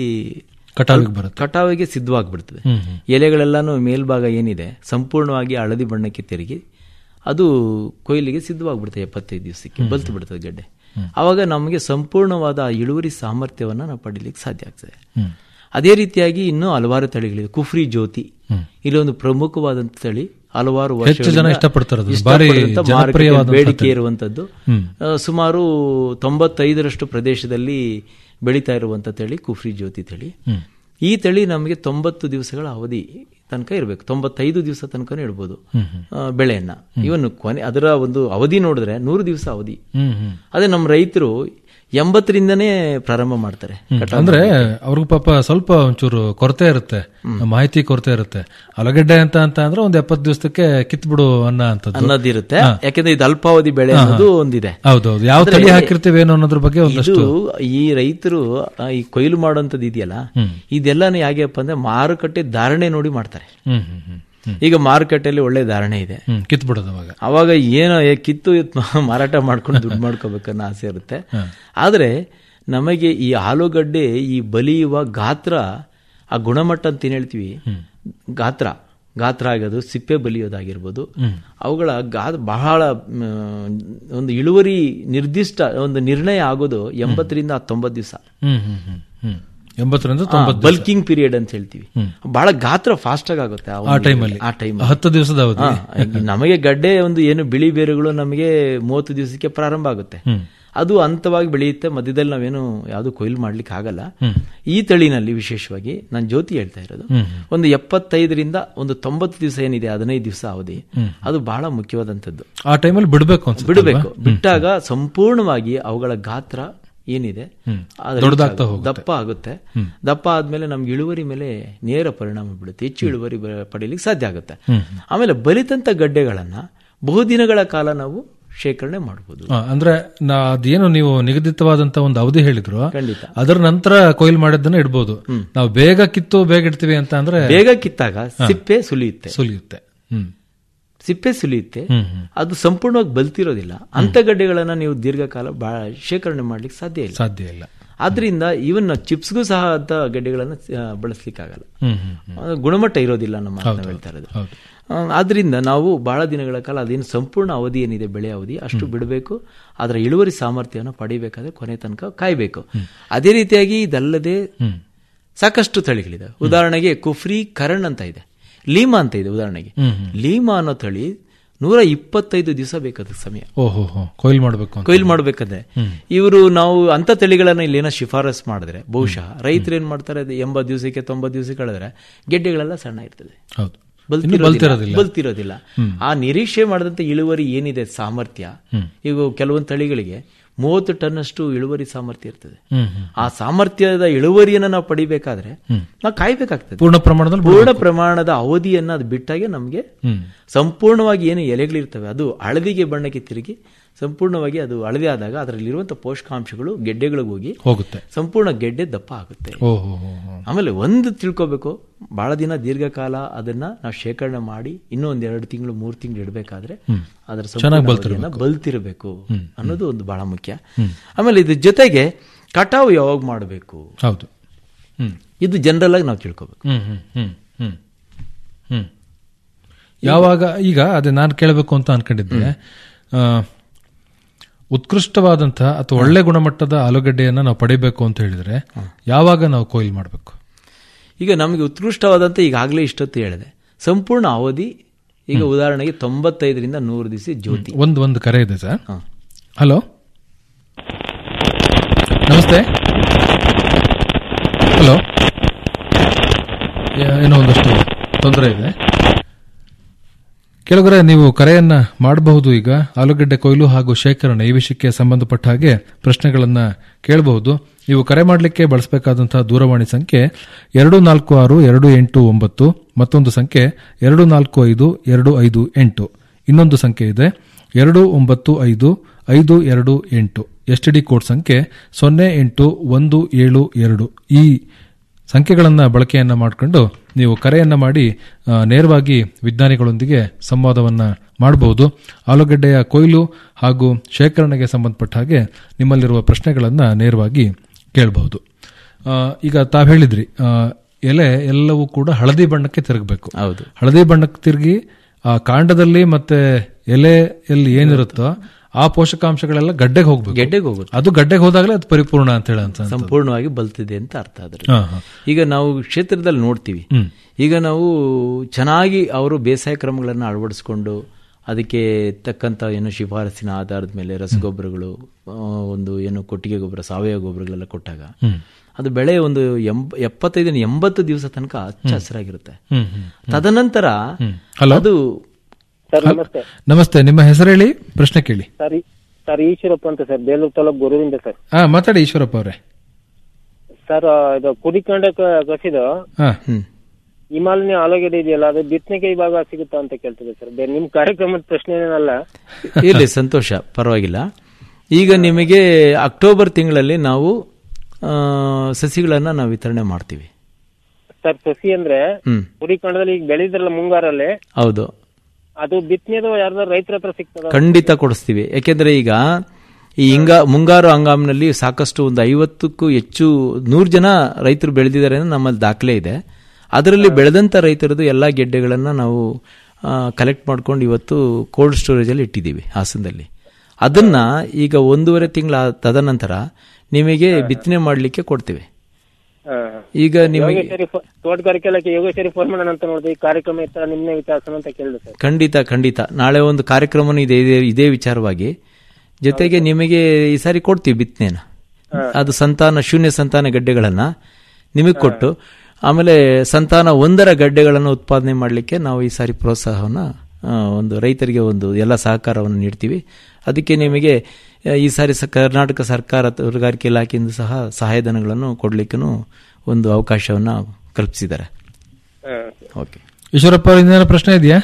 ಕಟಾವಿಗೆ ಸಿದ್ಧವಾಗಿಬಿಡ್ತದೆ ಎಲೆಗಳೆಲ್ಲಾನು ಮೇಲ್ಭಾಗ ಏನಿದೆ ಸಂಪೂರ್ಣವಾಗಿ ಹಳದಿ ಬಣ್ಣಕ್ಕೆ ತಿರುಗಿ ಅದು ಕೊಯ್ಲಿಗೆ ಸಿದ್ಧವಾಗಿಬಿಡುತ್ತೆ ಎಪ್ಪತ್ತೈದು ದಿವಸಕ್ಕೆ ಬಲ್ತು ಬಿಡ್ತದೆ ಗಡ್ಡೆ ಆವಾಗ ನಮಗೆ ಸಂಪೂರ್ಣವಾದ ಇಳುವರಿ ಸಾಮರ್ಥ್ಯವನ್ನು ನಾವು ಪಡೀಲಿಕ್ಕೆ ಸಾಧ್ಯ ಆಗ್ತದೆ ಅದೇ ರೀತಿಯಾಗಿ ಇನ್ನೂ ಹಲವಾರು ತಳಿಗಳಿವೆ ಕುಫ್ರಿ ಜ್ಯೋತಿ ಇಲ್ಲೊಂದು ಪ್ರಮುಖವಾದಂತ ತಳಿ ಹಲವಾರು ಹೆಚ್ಚು ಜನ ವರ್ಷಗಳಿಂದ ಇಷ್ಟಪಡ್ತಾರೆ ಅದನ್ನ. ಇಷ್ಟಪಡುವಂತ ಭಾರಿ ಮಾರುಕಟ್ಟೆ ಜನಪ್ರಿಯವಾದಂತ ಬೇಡಿಕೆ ತಳಿ. ಇರುವಂತದ್ದು ಹ್ಮ್. ಆ, ಸುಮಾರು ತೊಂಬತ್ತೈದರಷ್ಟು ಪ್ರದೇಶದಲ್ಲಿ ಬೆಳೀತಾ ಇರುವಂತ ತಳಿ ಕುಫ್ರಿ ಜ್ಯೋತಿ ತಳಿ ಹ್ಮ್. ಈ ತಳಿ ನಮಗೆ ತೊಂಬತ್ತು ದಿವಸಗಳ ಅವಧಿ ತನಕ ಇರಬೇಕು ತೊಂಬತ್ತೈದು ದಿವಸ ತನಕ ಇಡ್ಬೋದು ಹ್ಮ್, ಹ್ಮ್. ಆ, ಬೆಳೆಯನ್ನ ಇವನು ಕೊನೆ ಅದರ ಒಂದು ಅವಧಿ ನೋಡಿದ್ರೆ ನೂರು ದಿವಸ ಅವಧಿ ಹ್ಮ್, ಹ್ಮ್. ಅದೇ ನಮ್ಮ ರೈತರು ಎಂಬತ್ತರಿಂದನೇ ಪ್ರಾರಂಭ ಮಾಡ್ತಾರೆ ಹ್ಮ್. ಕಟಾವು ಅಂದ್ರೆ ಮಾಡ್ಲಿಕ್ಕೆ. ಅವ್ರಿಗೂ ಪಾಪ ಸ್ವಲ್ಪ ಒಂಚೂರು ಕೊರತೆ ಇರುತ್ತೆ ಮಾಹಿತಿ ಕೊರತೆ ಇರುತ್ತೆ ಆಲೂಗಡ್ಡೆ ಅಂತ ಅಂತ ಅಂದ್ರೆ ಒಂದ್ ಎಪ್ಪತ್ತು ದಿವಸಕ್ಕೆ ಕಿತ್ ಬಿಡು ಅನ್ನೋ ಅಂತದ್ದು ಅನ್ನೋದಿರುತ್ತೆ ಹಾ. ಯಾಕಂದ್ರೆ ಇದು ಅಲ್ಪಾವಧಿ ಬೆಳೆ ಹಾ, ಹಾ. ಅನ್ನೋದು ಒಂದಿದೆ ಹೌದೌದು ಯಾವ ಆದ್ರೆ ತಳಿ ಹಾಕಿರ್ತೀವಿ ಏನೋ ಅನ್ನೋದ್ರ ಬಗ್ಗೆ ಇದು ಒಂದಷ್ಟು ಈ ರೈತರು ಆ, ಈ ಕೊಯ್ಲು ಮಾಡುವಂತದ್ದು ಇದೆಯಲ್ಲ ಹ್ಮ್. ಇದೆಲ್ಲಾನು ಹೇಗೆಪ್ಪ ಅಂದ್ರೆ ಮಾರುಕಟ್ಟೆ ಧಾರಣೆ ನೋಡಿ ಮಾಡ್ತಾರೆ ಹ್ಮ್ ಹ್ಮ್ ಹ್ಮ್ ಹ್ಮ್. ಈಗ ಮಾರುಕಟ್ಟೆಯಲ್ಲಿ ಒಳ್ಳೆ ಧಾರಣೆ ಇದೆ ಹ್ಮ್ ಕಿತ್ ಬಿಡೋದು ಅವಾಗ ಅವಾಗ ಏನೋ ಏ ಕಿತ್ತು ಇತ್ ಮಾರಾಟ ಮಾಡ್ಕೊಂಡು ದುಡ್ಡು ಮಾಡ್ಕೋಬೇಕನ್ನೋ ಆಸೆ ಇರುತ್ತೆ ಹಾ. ಆದರೆ ನಮಗೆ ಈ ಆಲೂಗಡ್ಡೆ ಈ ಬಲಿಯುವ ಗಾತ್ರ ಆ ಗುಣಮಟ್ಟ ಅಂತ ಏನ್ ಹೇಳ್ತೀವಿ ಗಾತ್ರ ಗಾತ್ರ ಆಗೋದು ಸಿಪ್ಪೆ ಬಲಿಯೋದಾಗಿರ್ಬೋದು ಹ್ಮ್. ಅವುಗಳ ಗಾ ಬಹಳ ಮ್, ಒಂದು ಇಳುವರಿ ನಿರ್ದಿಷ್ಟ ಒಂದು ನಿರ್ಣಯ ಆಗೋದು ಎಂಬತ್ತರಿಂದ ತೊಂಬತ್ತು ದಿವಸ ಹ್ಮ್ ಹ್ಮ್ ಹ್ಮ್ ಹ್ಮ್ ಎಂಬತ್ತರಿಂದ ತೊಂಬತ್ತು ದಿವ್ಸ. ಬಲ್ಕಿಂಗ್ ಪೀರಿಯಡ್ ಅಂತ ಹೇಳ್ತೀವಿ ಹ್ಮ್. ಬಹಳ ಗಾತ್ರ ಫಾಸ್ಟ್ ಆಗಿ ಆಗುತ್ತೆ ಆ ಆ ಒಂದು ಟೈಮಲ್ಲಿ ಆ ಟೈಮ್ ಹತ್ತು ದಿವಸದ ಅವಧಿ ನಮಗೆ ಗಡ್ಡೆ ಒಂದು ಏನು ಬಿಳಿ ಬೇರುಗಳು ನಮಗೆ ಮೂವತ್ತು ದಿವಸಕ್ಕೆ ಪ್ರಾರಂಭ ಆಗುತ್ತೆ ಹ್ಮ್. ಅದು ಹಂತವಾಗಿ ಬೆಳೆಯುತ್ತೆ ಮಧ್ಯದಲ್ಲಿ ನಾವೇನು ಯಾವುದು ಕೊಯ್ಲು ಮಾಡ್ಲಿಕ್ಕೆ ಆಗಲ್ಲ ಹ್ಮ್. ಈ ತಳಿನಲ್ಲಿ ವಿಶೇಷವಾಗಿ ನಾನು ಜ್ಯೋತಿ ಹೇಳ್ತಾ ಇರೋದು ಹ್ಮ್. ಒಂದು ಎಪ್ಪತ್ತೈದರಿಂದ ಒಂದು ತೊಂಬತ್ತು ದಿವಸ ಏನಿದೆ ಹದಿನೈದು ದಿವಸ ಅವಧಿ ಹ್ಮ್. ಅದು ಬಹಳ ಮುಖ್ಯವಾದಂಥದ್ದು ಆ ಟೈಮಲ್ಲಿ ಬಿಡ್ಬೇಕು ಅನ್ಸುತ್ತೆ ಬಿಡಬೇಕು ಅಲ್ವಾ? ಬಿಟ್ಟಾಗ ಸಂಪೂರ್ಣವಾಗಿ ಅವುಗಳ ಗಾತ್ರ ಏನಿದೆ ಹ್ಮ್. ಅದು ದೊಡ್ಡದಾಗ್ತಾ reach ಆಗುತ್ತೆ. ಹೋಗುತ್ತೆ. ದಪ್ಪ ಆಗುತ್ತೆ ಹ್ಮ್. ದಪ್ಪ ಆದ್ಮೇಲೆ ನಮ್ಗೆ ಇಳುವರಿ ಮೇಲೆ ನೇರ ಪರಿಣಾಮ ಬೀಳುತ್ತೆ ಹೆಚ್ಚು ಇಳುವರಿ ಬ- ಪಡೀಲಿಕ್ಕೆ ಸಾಧ್ಯ ಆಗುತ್ತೆ ಹ್ಮ್. ಆಮೇಲೆ ಬಲಿತಂತ ಗಡ್ಡೆಗಳನ್ನ ಬಹುದಿನಗಳ ಕಾಲ ನಾವು ಶೇಖರಣೆ ಮಾಡಬಹುದು ಆ, ಅಂದ್ರೆ ನಾ ಅದೇನು ನೀವು ನಿಗದಿತವಾದಂತ ಒಂದು ಅವಧಿ ಹೇಳಿದ್ರು ಖಂಡಿತ. ಅದರ ನಂತರ ಕೊಯ್ಲು ಮಾಡಿದ್ದನ್ನ ಇಡ್ಬೋದು ನಾವು ಬೇಗ ಕಿತ್ತು ಬೇಗ ಇಡ್ತೀವಿ ಅಂತ ಅಂದ್ರೆ ಬೇಗ ಕಿತ್ತಾಗ ಹಾ. ಸಿಪ್ಪೆ ಸುಲಿಯುತ್ತೆ ಸುಲಿಯುತ್ತೆ ಹ್ಮ್ ಸಿಪ್ಪೆ ಸುಲಿಯುತ್ತೆ ಹ್ಮ್, ಹ್ಮ್. ಅದು ಸಂಪೂರ್ಣವಾಗಿ ಬಲ್ತಿರೋದಿಲ್ಲ ಅಂತ ಗಡ್ಡೆಗಳನ್ನ ನೀವು ದೀರ್ಘಕಾಲ ಬಹಳ ಶೇಖರಣೆ ಮಾಡ್ಲಿಕ್ಕೆ ಸಾಧ್ಯ ಇಲ್ಲ ಸಾಧ್ಯ ಇಲ್ಲ ಆದ್ರಿಂದ ಇವನ್ ಚಿಪ್ಸ್ಗೂ ಸಹ ಅಂತ ಗಡ್ಡೆಗಳನ್ನ ಆ, ಬಳಸ್ಲಿಕ್ಕಾಗಲ್ಲ ಹ್ಮ್, ಹ್ಮ್, ಹ್ಮ್. ಅದು ಗುಣಮಟ್ಟ ಇರೋದಿಲ್ಲ ನಮ್ಮ ಹೌದು, ನಾವು ಹೇಳ್ತಾ ಇರೋದು ಹೌದು. ಆ, ಆದ್ರಿಂದ ನಾವು ಬಹಳ ದಿನಗಳ ಕಾಲ ಅದೇನು ಸಂಪೂರ್ಣ ಅವಧಿ ಏನಿದೆ ಬೆಳೆ ಅವಧಿ ಅಷ್ಟು ಬಿಡಬೇಕು ಅದರ ಇಳುವರಿ ಸಾಮರ್ಥ್ಯವನ್ನು ಪಡಿಬೇಕಾದ್ರೆ ಕೊನೆ ತನಕ ಕಾಯಬೇಕು ಅದೇ ರೀತಿಯಾಗಿ ಇದಲ್ಲದೆ ಹ್ಮ್. ಸಾಕಷ್ಟು ತಳಿಗಳಿದೆ ಉದಾಹರಣೆಗೆ ಕುಫ್ರಿ ಕರಣ್ ಅಂತ ಇದೆ ಲೀಮಾ ಅಂತ ಇದೆ ಉದಾಹರಣೆಗೆ ಹ್ಮ್, ಹ್ಮ್. ಲೀಮಾ ಅನ್ನೋ ತಳಿ ನೂರ ಇಪ್ಪತ್ತೈದು ದಿವಸ ಬೇಕಾದ ಸಮಯ ಓಹೋ ಹೋ ಕೊಯ್ಲು ಮಾಡ್ಬೇಕು ಅಂತ ಕೊಯ್ಲು ಮಾಡ್ಬೇಕಾದ್ರೆ ಹ್ಮ್. ಇವರು ನಾವು ಅಂತ ತಳಿಗಳನ್ನ ಇಲ್ಲಿ ಏನೋ ಶಿಫಾರಸ್ ಮಾಡಿದ್ರೆ ಬಹುಶಃ ರೈತರು ಏನ್ ಮಾಡ್ತಾರೆ ಅದು ಎಂಬತ್ತು ದಿವಸಕ್ಕೆ ತೊಂಬತ್ತು ದಿವಸಕ್ಕೆ ಕಳೆದ್ರೆ ಗೆಡ್ಡೆಗಳೆಲ್ಲ ಸಣ್ಣ ಇರ್ತದೆ ಹೌದು ಬಲ್ತಿರೋದಿಲ್ಲ. ಇನ್ನು ಬಲ್ತಿರೋದಿಲ್ಲ. ಬಲ್ತಿರೋದಿಲ್ಲ ಹ್ಮ್. ಆ ನಿರೀಕ್ಷೆ ಮಾಡಿದಂತ ಇಳುವರಿ ಏನಿದೆ ಸಾಮರ್ಥ್ಯ ಹ್ಮ್. ಈಗ ಕೆಲವೊಂದು ತಳಿಗಳಿಗೆ ಮೂವತ್ತು ಟನ್ ಅಷ್ಟು ಇಳುವರಿ ಸಾಮರ್ಥ್ಯ ಇರ್ತದೆ ಹ್ಮ್, ಹ್ಮ್. ಆ ಸಾಮರ್ಥ್ಯದ ಇಳುವರಿಯನ್ನ ನಾವು ಪಡಿಬೇಕಾದ್ರೆ ಹ್ಮ್. ನಾವು ಕಾಯ್ಬೇಕಾಗ್ತದೆ ಪೂರ್ಣ ಪ್ರಮಾಣದಲ್ಲಿ ಪೂರ್ಣ ಬಿಡ್ಬೇಕು. ಪ್ರಮಾಣದ ಅವಧಿಯನ್ನ ಅದು ಬಿಟ್ಟಾಗೆ ನಮಗೆ ಹ್ಮ್. ಸಂಪೂರ್ಣವಾಗಿ ಏನು ಎಲೆಗಳಿರ್ತವೆ ಅದು ಹಳದಿಗೆ ಬಣ್ಣಕ್ಕೆ ತಿರುಗಿ ಸಂಪೂರ್ಣವಾಗಿ ಅದು ಹಳದಿ ಆದಾಗ ಅದರಲ್ಲಿರುವಂತಹ ಪೋಷಕಾಂಶಗಳು ಗೆಡ್ಡೆಗಳಿಗೆ ಹೋಗಿ ಹೋಗುತ್ತೆ ಸಂಪೂರ್ಣ ಗೆಡ್ಡೆ ದಪ್ಪ ಆಗುತ್ತೆ ಓಹೋ ಹೋ ಹೋ. ಆಮೇಲೆ ಒಂದು ತಿಳ್ಕೊಬೇಕು ಬಹಳ ದಿನ ದೀರ್ಘಕಾಲ ಅದನ್ನ ನಾವು ಶೇಖರಣೆ ಮಾಡಿ ಇನ್ನೂ ಒಂದ್ ಎರಡು ತಿಂಗಳು ಮೂರು ತಿಂಗಳು ಇಡಬೇಕಾದ್ರೆ ಹ್ಮ್. ಅದರ ಚೆನ್ನಾಗ್ ಸಂಪೂರ್ಣ ಬಲ್ತಿರ್ಬೇಕು. ಅವಧಿಯನ್ನ ಬಲ್ತಿರಬೇಕು ಹ್ಮ್. ಅನ್ನೋದು ಒಂದು ಬಹಳ ಮುಖ್ಯ ಹ್ಮ್. ಆಮೇಲೆ ಇದ್ರ ಜೊತೆಗೆ ಕಟಾವು ಯಾವಾಗ ಮಾಡಬೇಕು ಹೌದು ಹ್ಮ್ ಇದು ಜನರಲ್ ಆಗಿ ನಾವು ತಿಳ್ಕೊಬೇಕು ಹ್ಮ್ ಹ್ಮ್ ಹ್ಮ್ ಹ್ಮ್ ಹ್ಮ್ ಯಾವಾಗ ಈಗ ಅದೇ ನಾನು ಕೇಳಬೇಕು ಅಂತ ಅನ್ಕೊಂಡಿದ್ದೆ ಆ, ಉತ್ಕೃಷ್ಟವಾದಂತಹ ಅಥವಾ ಒಳ್ಳೆ ಗುಣಮಟ್ಟದ ಆಲೂಗಡ್ಡೆಯನ್ನ ನಾವು ಪಡಿಬೇಕು ಅಂತ ಹೇಳಿದ್ರೆ ಯಾವಾಗ ನಾವು ಕೊಯ್ಲು ಮಾಡಬೇಕು ಈಗ ನಮಗೆ ಉತ್ಕೃಷ್ಟವಾದಂತ ಈಗಾಗಲೇ ಇಷ್ಟೊತ್ತು ಹೇಳಿದೆ ಸಂಪೂರ್ಣ ಅವಧಿ ಈಗ ಉದಾಹರಣೆಗೆ ತೊಂಬತ್ತೈದರಿಂದ ನೂರು ದಿವಸ ಜ್ಯೋತಿ ಒಂದು ಒಂದು ಕರೆ ಇದೆ ಸರ್ ಹಾ. ಹಲೋ ನಮಸ್ತೆ ಹಲೋ ಏನೋ ಒಂದಷ್ಟು ತೊಂದರೆ ಇದೆ ಕೆಲವರೆ ನೀವು ಕರೆಯನ್ನ ಮಾಡಬಹುದು ಈಗ ಆಲೂಗಡ್ಡೆ ಕೊಯ್ಲು ಹಾಗೂ ಶೇಖರಣೆ ಈ ವಿಷಯಕ್ಕೆ ಸಂಬಂಧಪಟ್ಟ ಹಾಗೆ ಪ್ರಶ್ನೆಗಳನ್ನ ಕೇಳಬಹುದು ನೀವು ಕರೆ ಮಾಡಲಿಕ್ಕೆ ಬಳಸಬೇಕಾದಂತಹ ದೂರವಾಣಿ ಸಂಖ್ಯೆ ಎರಡು ನಾಲ್ಕು ಆರು ಎರಡು ಎಂಟು ಒಂಬತ್ತು ಮತ್ತೊಂದು ಸಂಖ್ಯೆ ಎರಡು ನಾಲ್ಕು ಐದು ಎರಡು ಐದು ಎಂಟು ಇನ್ನೊಂದು ಸಂಖ್ಯೆ ಇದೆ ಎರಡು ಒಂಬತ್ತು ಐದು ಐದು ಎರಡು ಎಂಟು ಎಸ್ ಡಿ ಕೋಡ್ ಸಂಖ್ಯೆ ಸೊನ್ನೆ ಎಂಟು ಒಂದು ಏಳು ಎರಡು ಈ ಸಂಖ್ಯೆಗಳನ್ನು ಬಳಕೆಯನ್ನ ಮಾಡಿಕೊಂಡು ನೀವು ಕರೆಯನ್ನ ಮಾಡಿ ಆ, ನೇರವಾಗಿ ವಿಜ್ಞಾನಿಗಳೊಂದಿಗೆ ಸಂವಾದವನ್ನ ಮಾಡಬಹುದು ಆಲೂಗಡ್ಡೆಯ ಕೊಯ್ಲು ಹಾಗೂ ಶೇಖರಣೆಗೆ ಸಂಬಂಧಪಟ್ಟ ಹಾಗೆ ನಿಮ್ಮಲ್ಲಿರುವ ಪ್ರಶ್ನೆಗಳನ್ನ ನೇರವಾಗಿ ಕೇಳಬಹುದು ಆ, ಈಗ ತಾವು ಹೇಳಿದ್ರಿ ಆ, ಎಲೆ ಎಲ್ಲವೂ ಕೂಡ ಹಳದಿ ಬಣ್ಣಕ್ಕೆ ತಿರುಗಬೇಕು ಹೌದು ಹಳದಿ ಬಣ್ಣಕ್ಕೆ ತಿರುಗಿ ಆ ಕಾಂಡದಲ್ಲಿ ಮತ್ತೆ ಎಲೆಯಲ್ಲಿ ಏನಿರುತ್ತೋ ಆ ಪೋಷಕಾಂಶಗಳೆಲ್ಲ ಗಡ್ಡೆಗೆ ಹೋಗ್ಬೇಕು ಗೆಡ್ಡೆಗೆ ಹೋಗುತ್ತೆ ಅದು ಗಡ್ಡೆಗೆ ಹೋದಾಗಲೇ ಅದು ಪರಿಪೂರ್ಣ ಅಂತ ಹೇಳ ಅಂತ ಸಂಪೂರ್ಣವಾಗಿ ಬಲ್ತಿದೆ ಅಂತ ಅರ್ಥ ಅದ್ರ ಹಾ, ಹಾ. ಈಗ ನಾವು ಕ್ಷೇತ್ರದಲ್ಲಿ ನೋಡ್ತೀವಿ ಹ್ಮ್. ಈಗ ನಾವು ಚೆನ್ನಾಗಿ ಅವರು ಬೇಸಾಯ ಕ್ರಮಗಳನ್ನು ಅಳವಡಿಸ್ಕೊಂಡು ಅದಕ್ಕೆ ತಕ್ಕಂತ ಏನು ಶಿಫಾರಸಿನ ಆಧಾರದ ಮೇಲೆ ರಸಗೊಬ್ಬರಗಳು ಆ, ಒಂದು ಏನು ಕೊಟ್ಟಿಗೆ ಗೊಬ್ಬರ ಸಾವಯವ ಗೊಬ್ಬರಗಳೆಲ್ಲ ಕೊಟ್ಟಾಗ ಹ್ಮ್. ಅದು ಬೆಳೆ ಒಂದು ಎಂಬ ಎಪ್ಪತ್ತೈದರಿಂದ ಎಂಬತ್ತು ದಿವಸ ತನಕ ಹಚ್ಚ ಹಸಿರಾಗಿರುತ್ತೆ ಹ್ಮ್, ಹ್ಮ್, ತದನಂತರ ಹಲೋ ಅದು ಸರ್ ನಮಸ್ತೆ ನಮಸ್ತೆ ನಿಮ್ಮ ಹೆಸರು ಹೇಳಿ ಪ್ರಶ್ನೆ ಕೇಳಿ ಸರ್ ಈ- ಸರ್ ಈಶ್ವರಪ್ಪ ಅಂತ ಸರ್ ಬೇಲೂರು ತಾಲೂಕು ಗುರುವಿಂದ ಸರ್ ಹಾ ಮಾತಾಡಿ ಈಶ್ವರಪ್ಪ ಅವರೇ ಸರ್ ಆ, ಇದು ಕುಡಿಕೊಂಡ ಕಸಿದು ಹಾ ಹಿಮಾಲಯ ಆಲೂಗಡ್ಡೆ ಇದೆಯಲ್ಲ ಅದು ಬಿತ್ತನೆಗೆ ಇವಾಗ ಸಿಗುತ್ತಾ ಅಂತ ಕೇಳ್ತಿದೆ ಸರ್ ಬೇರೆ ನಿಮ್ ಕಾರ್ಯಕ್ರಮದ ಪ್ರಶ್ನೆ ಏನಲ್ಲ ಇರಲಿ ಸಂತೋಷ ಪರವಾಗಿಲ್ಲ ಈಗ ನಿಮಗೆ ಅಕ್ಟೋಬರ್ ತಿಂಗಳಲ್ಲಿ ನಾವು ಆ, ಸಸಿಗಳನ್ನ ನಾವು ವಿತರಣೆ ಮಾಡ್ತೀವಿ ಸರ್ ಸಸಿ ಅಂದ್ರೆ ಹ್ಮ್ ಕುಡಿಕೊಂಡದಲ್ಲಿ ಈಗ ಬೆಳೆದ್ರಲ್ಲ ಮುಂಗಾರಲ್ಲಿ ಹೌದು ಅದು ಬಿತ್ತನೆದು ಯಾರ್ದಾರು ರೈತರ ಹತ್ರ ಸಿಗ್ತದ ಖಂಡಿತ ಕೊಡಿಸ್ತೀವಿ ಯಾಕೆಂದ್ರೆ ಈಗ ಈ ಹಿಂಗ ಮುಂಗಾರು ಹಂಗಾಮಿನಲ್ಲಿ ಸಾಕಷ್ಟು ಒಂದು ಐವತ್ತಕ್ಕೂ ಹೆಚ್ಚು ನೂರು ಜನ ರೈತರು ಬೆಳೆದಿದ್ದಾರೆ ಅನ್ನೋ ನಮ್ಮಲ್ಲಿ ದಾಖಲೆ ಇದೆ ಅದರಲ್ಲಿ ಬೆಳೆದಂತ ರೈತರದು ಎಲ್ಲಾ ಗೆಡ್ಡೆಗಳನ್ನ ನಾವು ಕಲೆಕ್ಟ್ ಮಾಡ್ಕೊಂಡು ಇವತ್ತು ಕೋಲ್ಡ್ ಸ್ಟೋರೇಜ್ ಅಲ್ಲಿ ಇಟ್ಟಿದ್ದೀವಿ ಹಾಸನದಲ್ಲಿ ಅದನ್ನ ಈಗ ಒಂದೂವರೆ ತಿಂಗಳ ತದನಂತರ ನಿಮಗೆ ಬಿತ್ತನೆ ಮಾಡಲಿಕ್ಕೆ ಕೊಡ್ತೀವಿ ಹಾ. ಈಗ ನಿಮಗೆ ಯೋಗೇಶ್ವರಿ ಫೋ- ತೋಟಗಾರಿಕೆ ಇಲಾಖೆ ಯೋಗೇಶ್ವರಿ ಫೋನ್ ಮಾಡೋಣ ಅಂತ ನೋಡಿದೆ ಈ ಕಾರ್ಯಕ್ರಮ ಇತ್ತ ನಿಮ್ನೆ ವಿಚಾರಿಸೋಣ ಅಂತ ಕೇಳಿದೆ ಸರ್ ಖಂಡಿತ ಖಂಡಿತ ನಾಳೆ ಒಂದು ಕಾರ್ಯಕ್ರಮನೂ ಇದೆ ಇದೇ- ಇದೇ ವಿಚಾರವಾಗಿ ಜೊತೆಗೆ ನಿಮಗೆ ಈ ಸಾರಿ ಕೊಡ್ತೀವಿ ಬಿತ್ತನೆನ ಅದು ಸಂತಾನ ಶೂನ್ಯ ಸಂತಾನ ಗಡ್ಡೆಗಳನ್ನ ನಿಮಗೆ ಕೊಟ್ಟು ಆಮೇಲೆ ಸಂತಾನ ಒಂದರ ಗಡ್ಡೆಗಳನ್ನು ಉತ್ಪಾದನೆ ಮಾಡಲಿಕ್ಕೆ ನಾವು ಈ ಸಾರಿ ಪ್ರೋತ್ಸಾಹವನ್ನ ಆ, ಒಂದು ರೈತರಿಗೆ ಒಂದು ಎಲ್ಲ ಸಹಕಾರವನ್ನು ನೀಡ್ತೀವಿ ಅದಕ್ಕೆ ನಿಮಗೆ ಆ, ಈ ಸಾರಿ ಸ- ಕರ್ನಾಟಕ ಸರ್ಕಾರ ತೋಟಗಾರಿಕೆ ಇಲಾಖೆಯಿಂದ ಸಹ ಸಹಾಯಧನಗಳನ್ನು ಕೊಡ್ಲಿಕ್ಕೂ ಒಂದು ಅವಕಾಶವನ್ನ ಕಲ್ಪಿಸಿದ್ದಾರೆ ಓಕೆ ಈಶ್ವರಪ್ಪ ಅವ್ರ ಇನ್ನೇನೋ ಪ್ರಶ್ನೆ ಇದೆಯಾ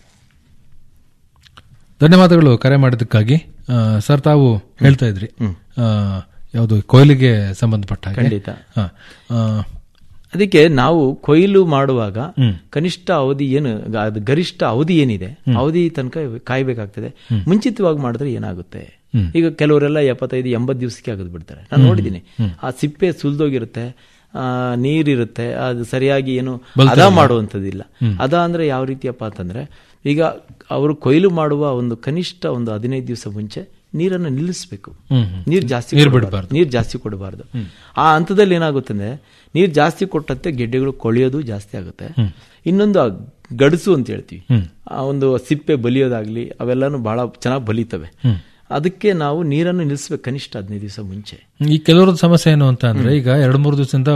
ಧನ್ಯವಾದಗಳು ಕರೆ ಮಾಡಿದ್ದಕ್ಕಾಗಿ ಆ, ಸರ್ ತಾವು ಹೇಳ್ತಾ ಇದ್ರಿ ಆ, ಯಾವುದು ಕೊಯ್ಲಿಗೆ ಸಂಬಂಧಪಟ್ಟ ಹಾಗೆ. ಖಂಡಿತ. ಹಾ. ಆ, ಅದಕ್ಕೆ ನಾವು ಕೊಯ್ಲು ಮಾಡುವಾಗ ಹ್ಮ್. ಕನಿಷ್ಠ ಅವಧಿ ಏನು ಗ- ಅದು ಗರಿಷ್ಠ ಅವಧಿ ಏನಿದೆ ಅವಧಿ ತನಕ ಕಾಯ್ಬೇಕಾಗ್ತದೆ ಮುಂಚಿತವಾಗಿ ಮಾಡಿದ್ರೆ ಏನಾಗುತ್ತೆ ಹ್ಮ್. ಈಗ ಕೆಲವರೆಲ್ಲ ಎಪ್ಪತ್ತೈದು ಎಂಬತ್ತು ದಿವಸಕ್ಕೆ ಆಗದ್ ಬಿಡ್ತಾರೆ ನಾನು ನೋಡಿದ್ದೀನಿ ಆ ಸಿಪ್ಪೆ ಸುಲ್ದೋಗಿರುತ್ತೆ ಆ ನೀರಿರುತ್ತೆ ಅದು ಸರಿಯಾಗಿ ಏನು ಬಲ್ತಾ ಅದ ಇಲ್ಲ. ಮಾಡುವಂಥದ್ದಿಲ್ಲ ಅದ ಅಂದ್ರೆ ಯಾವ ರೀತಿಯಪ್ಪ ಅಂತಂದ್ರೆ ಈಗ ಅವರು ಕೊಯ್ಲು ಮಾಡುವ ಒಂದು ಕನಿಷ್ಠ ಒಂದು ಹದಿನೈದು ದಿವಸ ಮುಂಚೆ ನೀರನ್ನು ನಿಲ್ಲಿಸಬೇಕು ಹ್ಮ್, ಹ್ಮ್. ನೀರು ಜಾಸ್ತಿ ನೀರ್ ಕೊಡ್ಬಾರ್ದು. ಬಿಡ್ಬಾರ್ದು. ನೀರು ಜಾಸ್ತಿ ಕೊಡಬಾರ್ದು ಆ ಹಂತದಲ್ಲಿ ಏನಾಗುತ್ತೆ ಅಂದ್ರೆ ನೀರು ಜಾಸ್ತಿ ಕೊಟ್ಟಂತೆ ಗೆಡ್ಡೆಗಳು ಕೊಳೆಯೋದು ಜಾಸ್ತಿ ಆಗುತ್ತೆ ಇನ್ನೊಂದು ಆ ಗಡಸು ಅಂತ ಹೇಳ್ತೀವಿ ಹ್ಮ್. ಆ ಒಂದು ಸಿಪ್ಪೆ ಬಲಿಯೋದಾಗ್ಲಿ ಅವೆಲ್ಲಾನು ಬಹಳ ಚೆನ್ನಾಗಿ ಬಲಿತವೆ ಹ್ಮ್. ಅದಕ್ಕೆ ನಾವು ನೀರನ್ನು ನಿಲ್ಲಿಸ್ಬೇಕು ಕನಿಷ್ಠ ಹದಿನೈದು ದಿವಸ ಮುಂಚೆ ಈ ಕೆಲವ್ರದ್ದು ಸಮಸ್ಯೆ ಏನು ಅಂತ ಅಂದ್ರೆ ಈಗ ಎರಡ್ ಮೂರು ದಿವಸದಿಂದ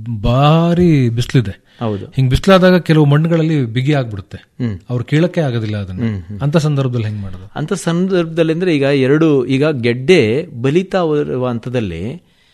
ಭಾರಿ ಬಿಸಿಲಿದೆ ಹೌದು ಹಿಂಗ್ ಬಿಸಿಲಾದಾಗ ಕೆಲವು ಮಣ್ಣುಗಳಲ್ಲಿ ಬಿಗಿ ಆಗ್ಬಿಡುತ್ತೆ ಹ್ಮ್. ಅವ್ರು ಕೀಳಕ್ಕೆ ಆಗೋದಿಲ್ಲ ಅದನ್ನ ಅಂತ ಸಂದರ್ಭದಲ್ಲಿ ಹೆಂಗ್ ಮಾಡೋದು ಅಂತ ಸಂದರ್ಭದಲ್ಲಿ ಅಂದ್ರೆ ಈಗ ಎರಡು ಈಗ ಗೆಡ್ಡೆ ಬಲಿತಾ ಇರುವ ಹಂತದಲ್ಲಿ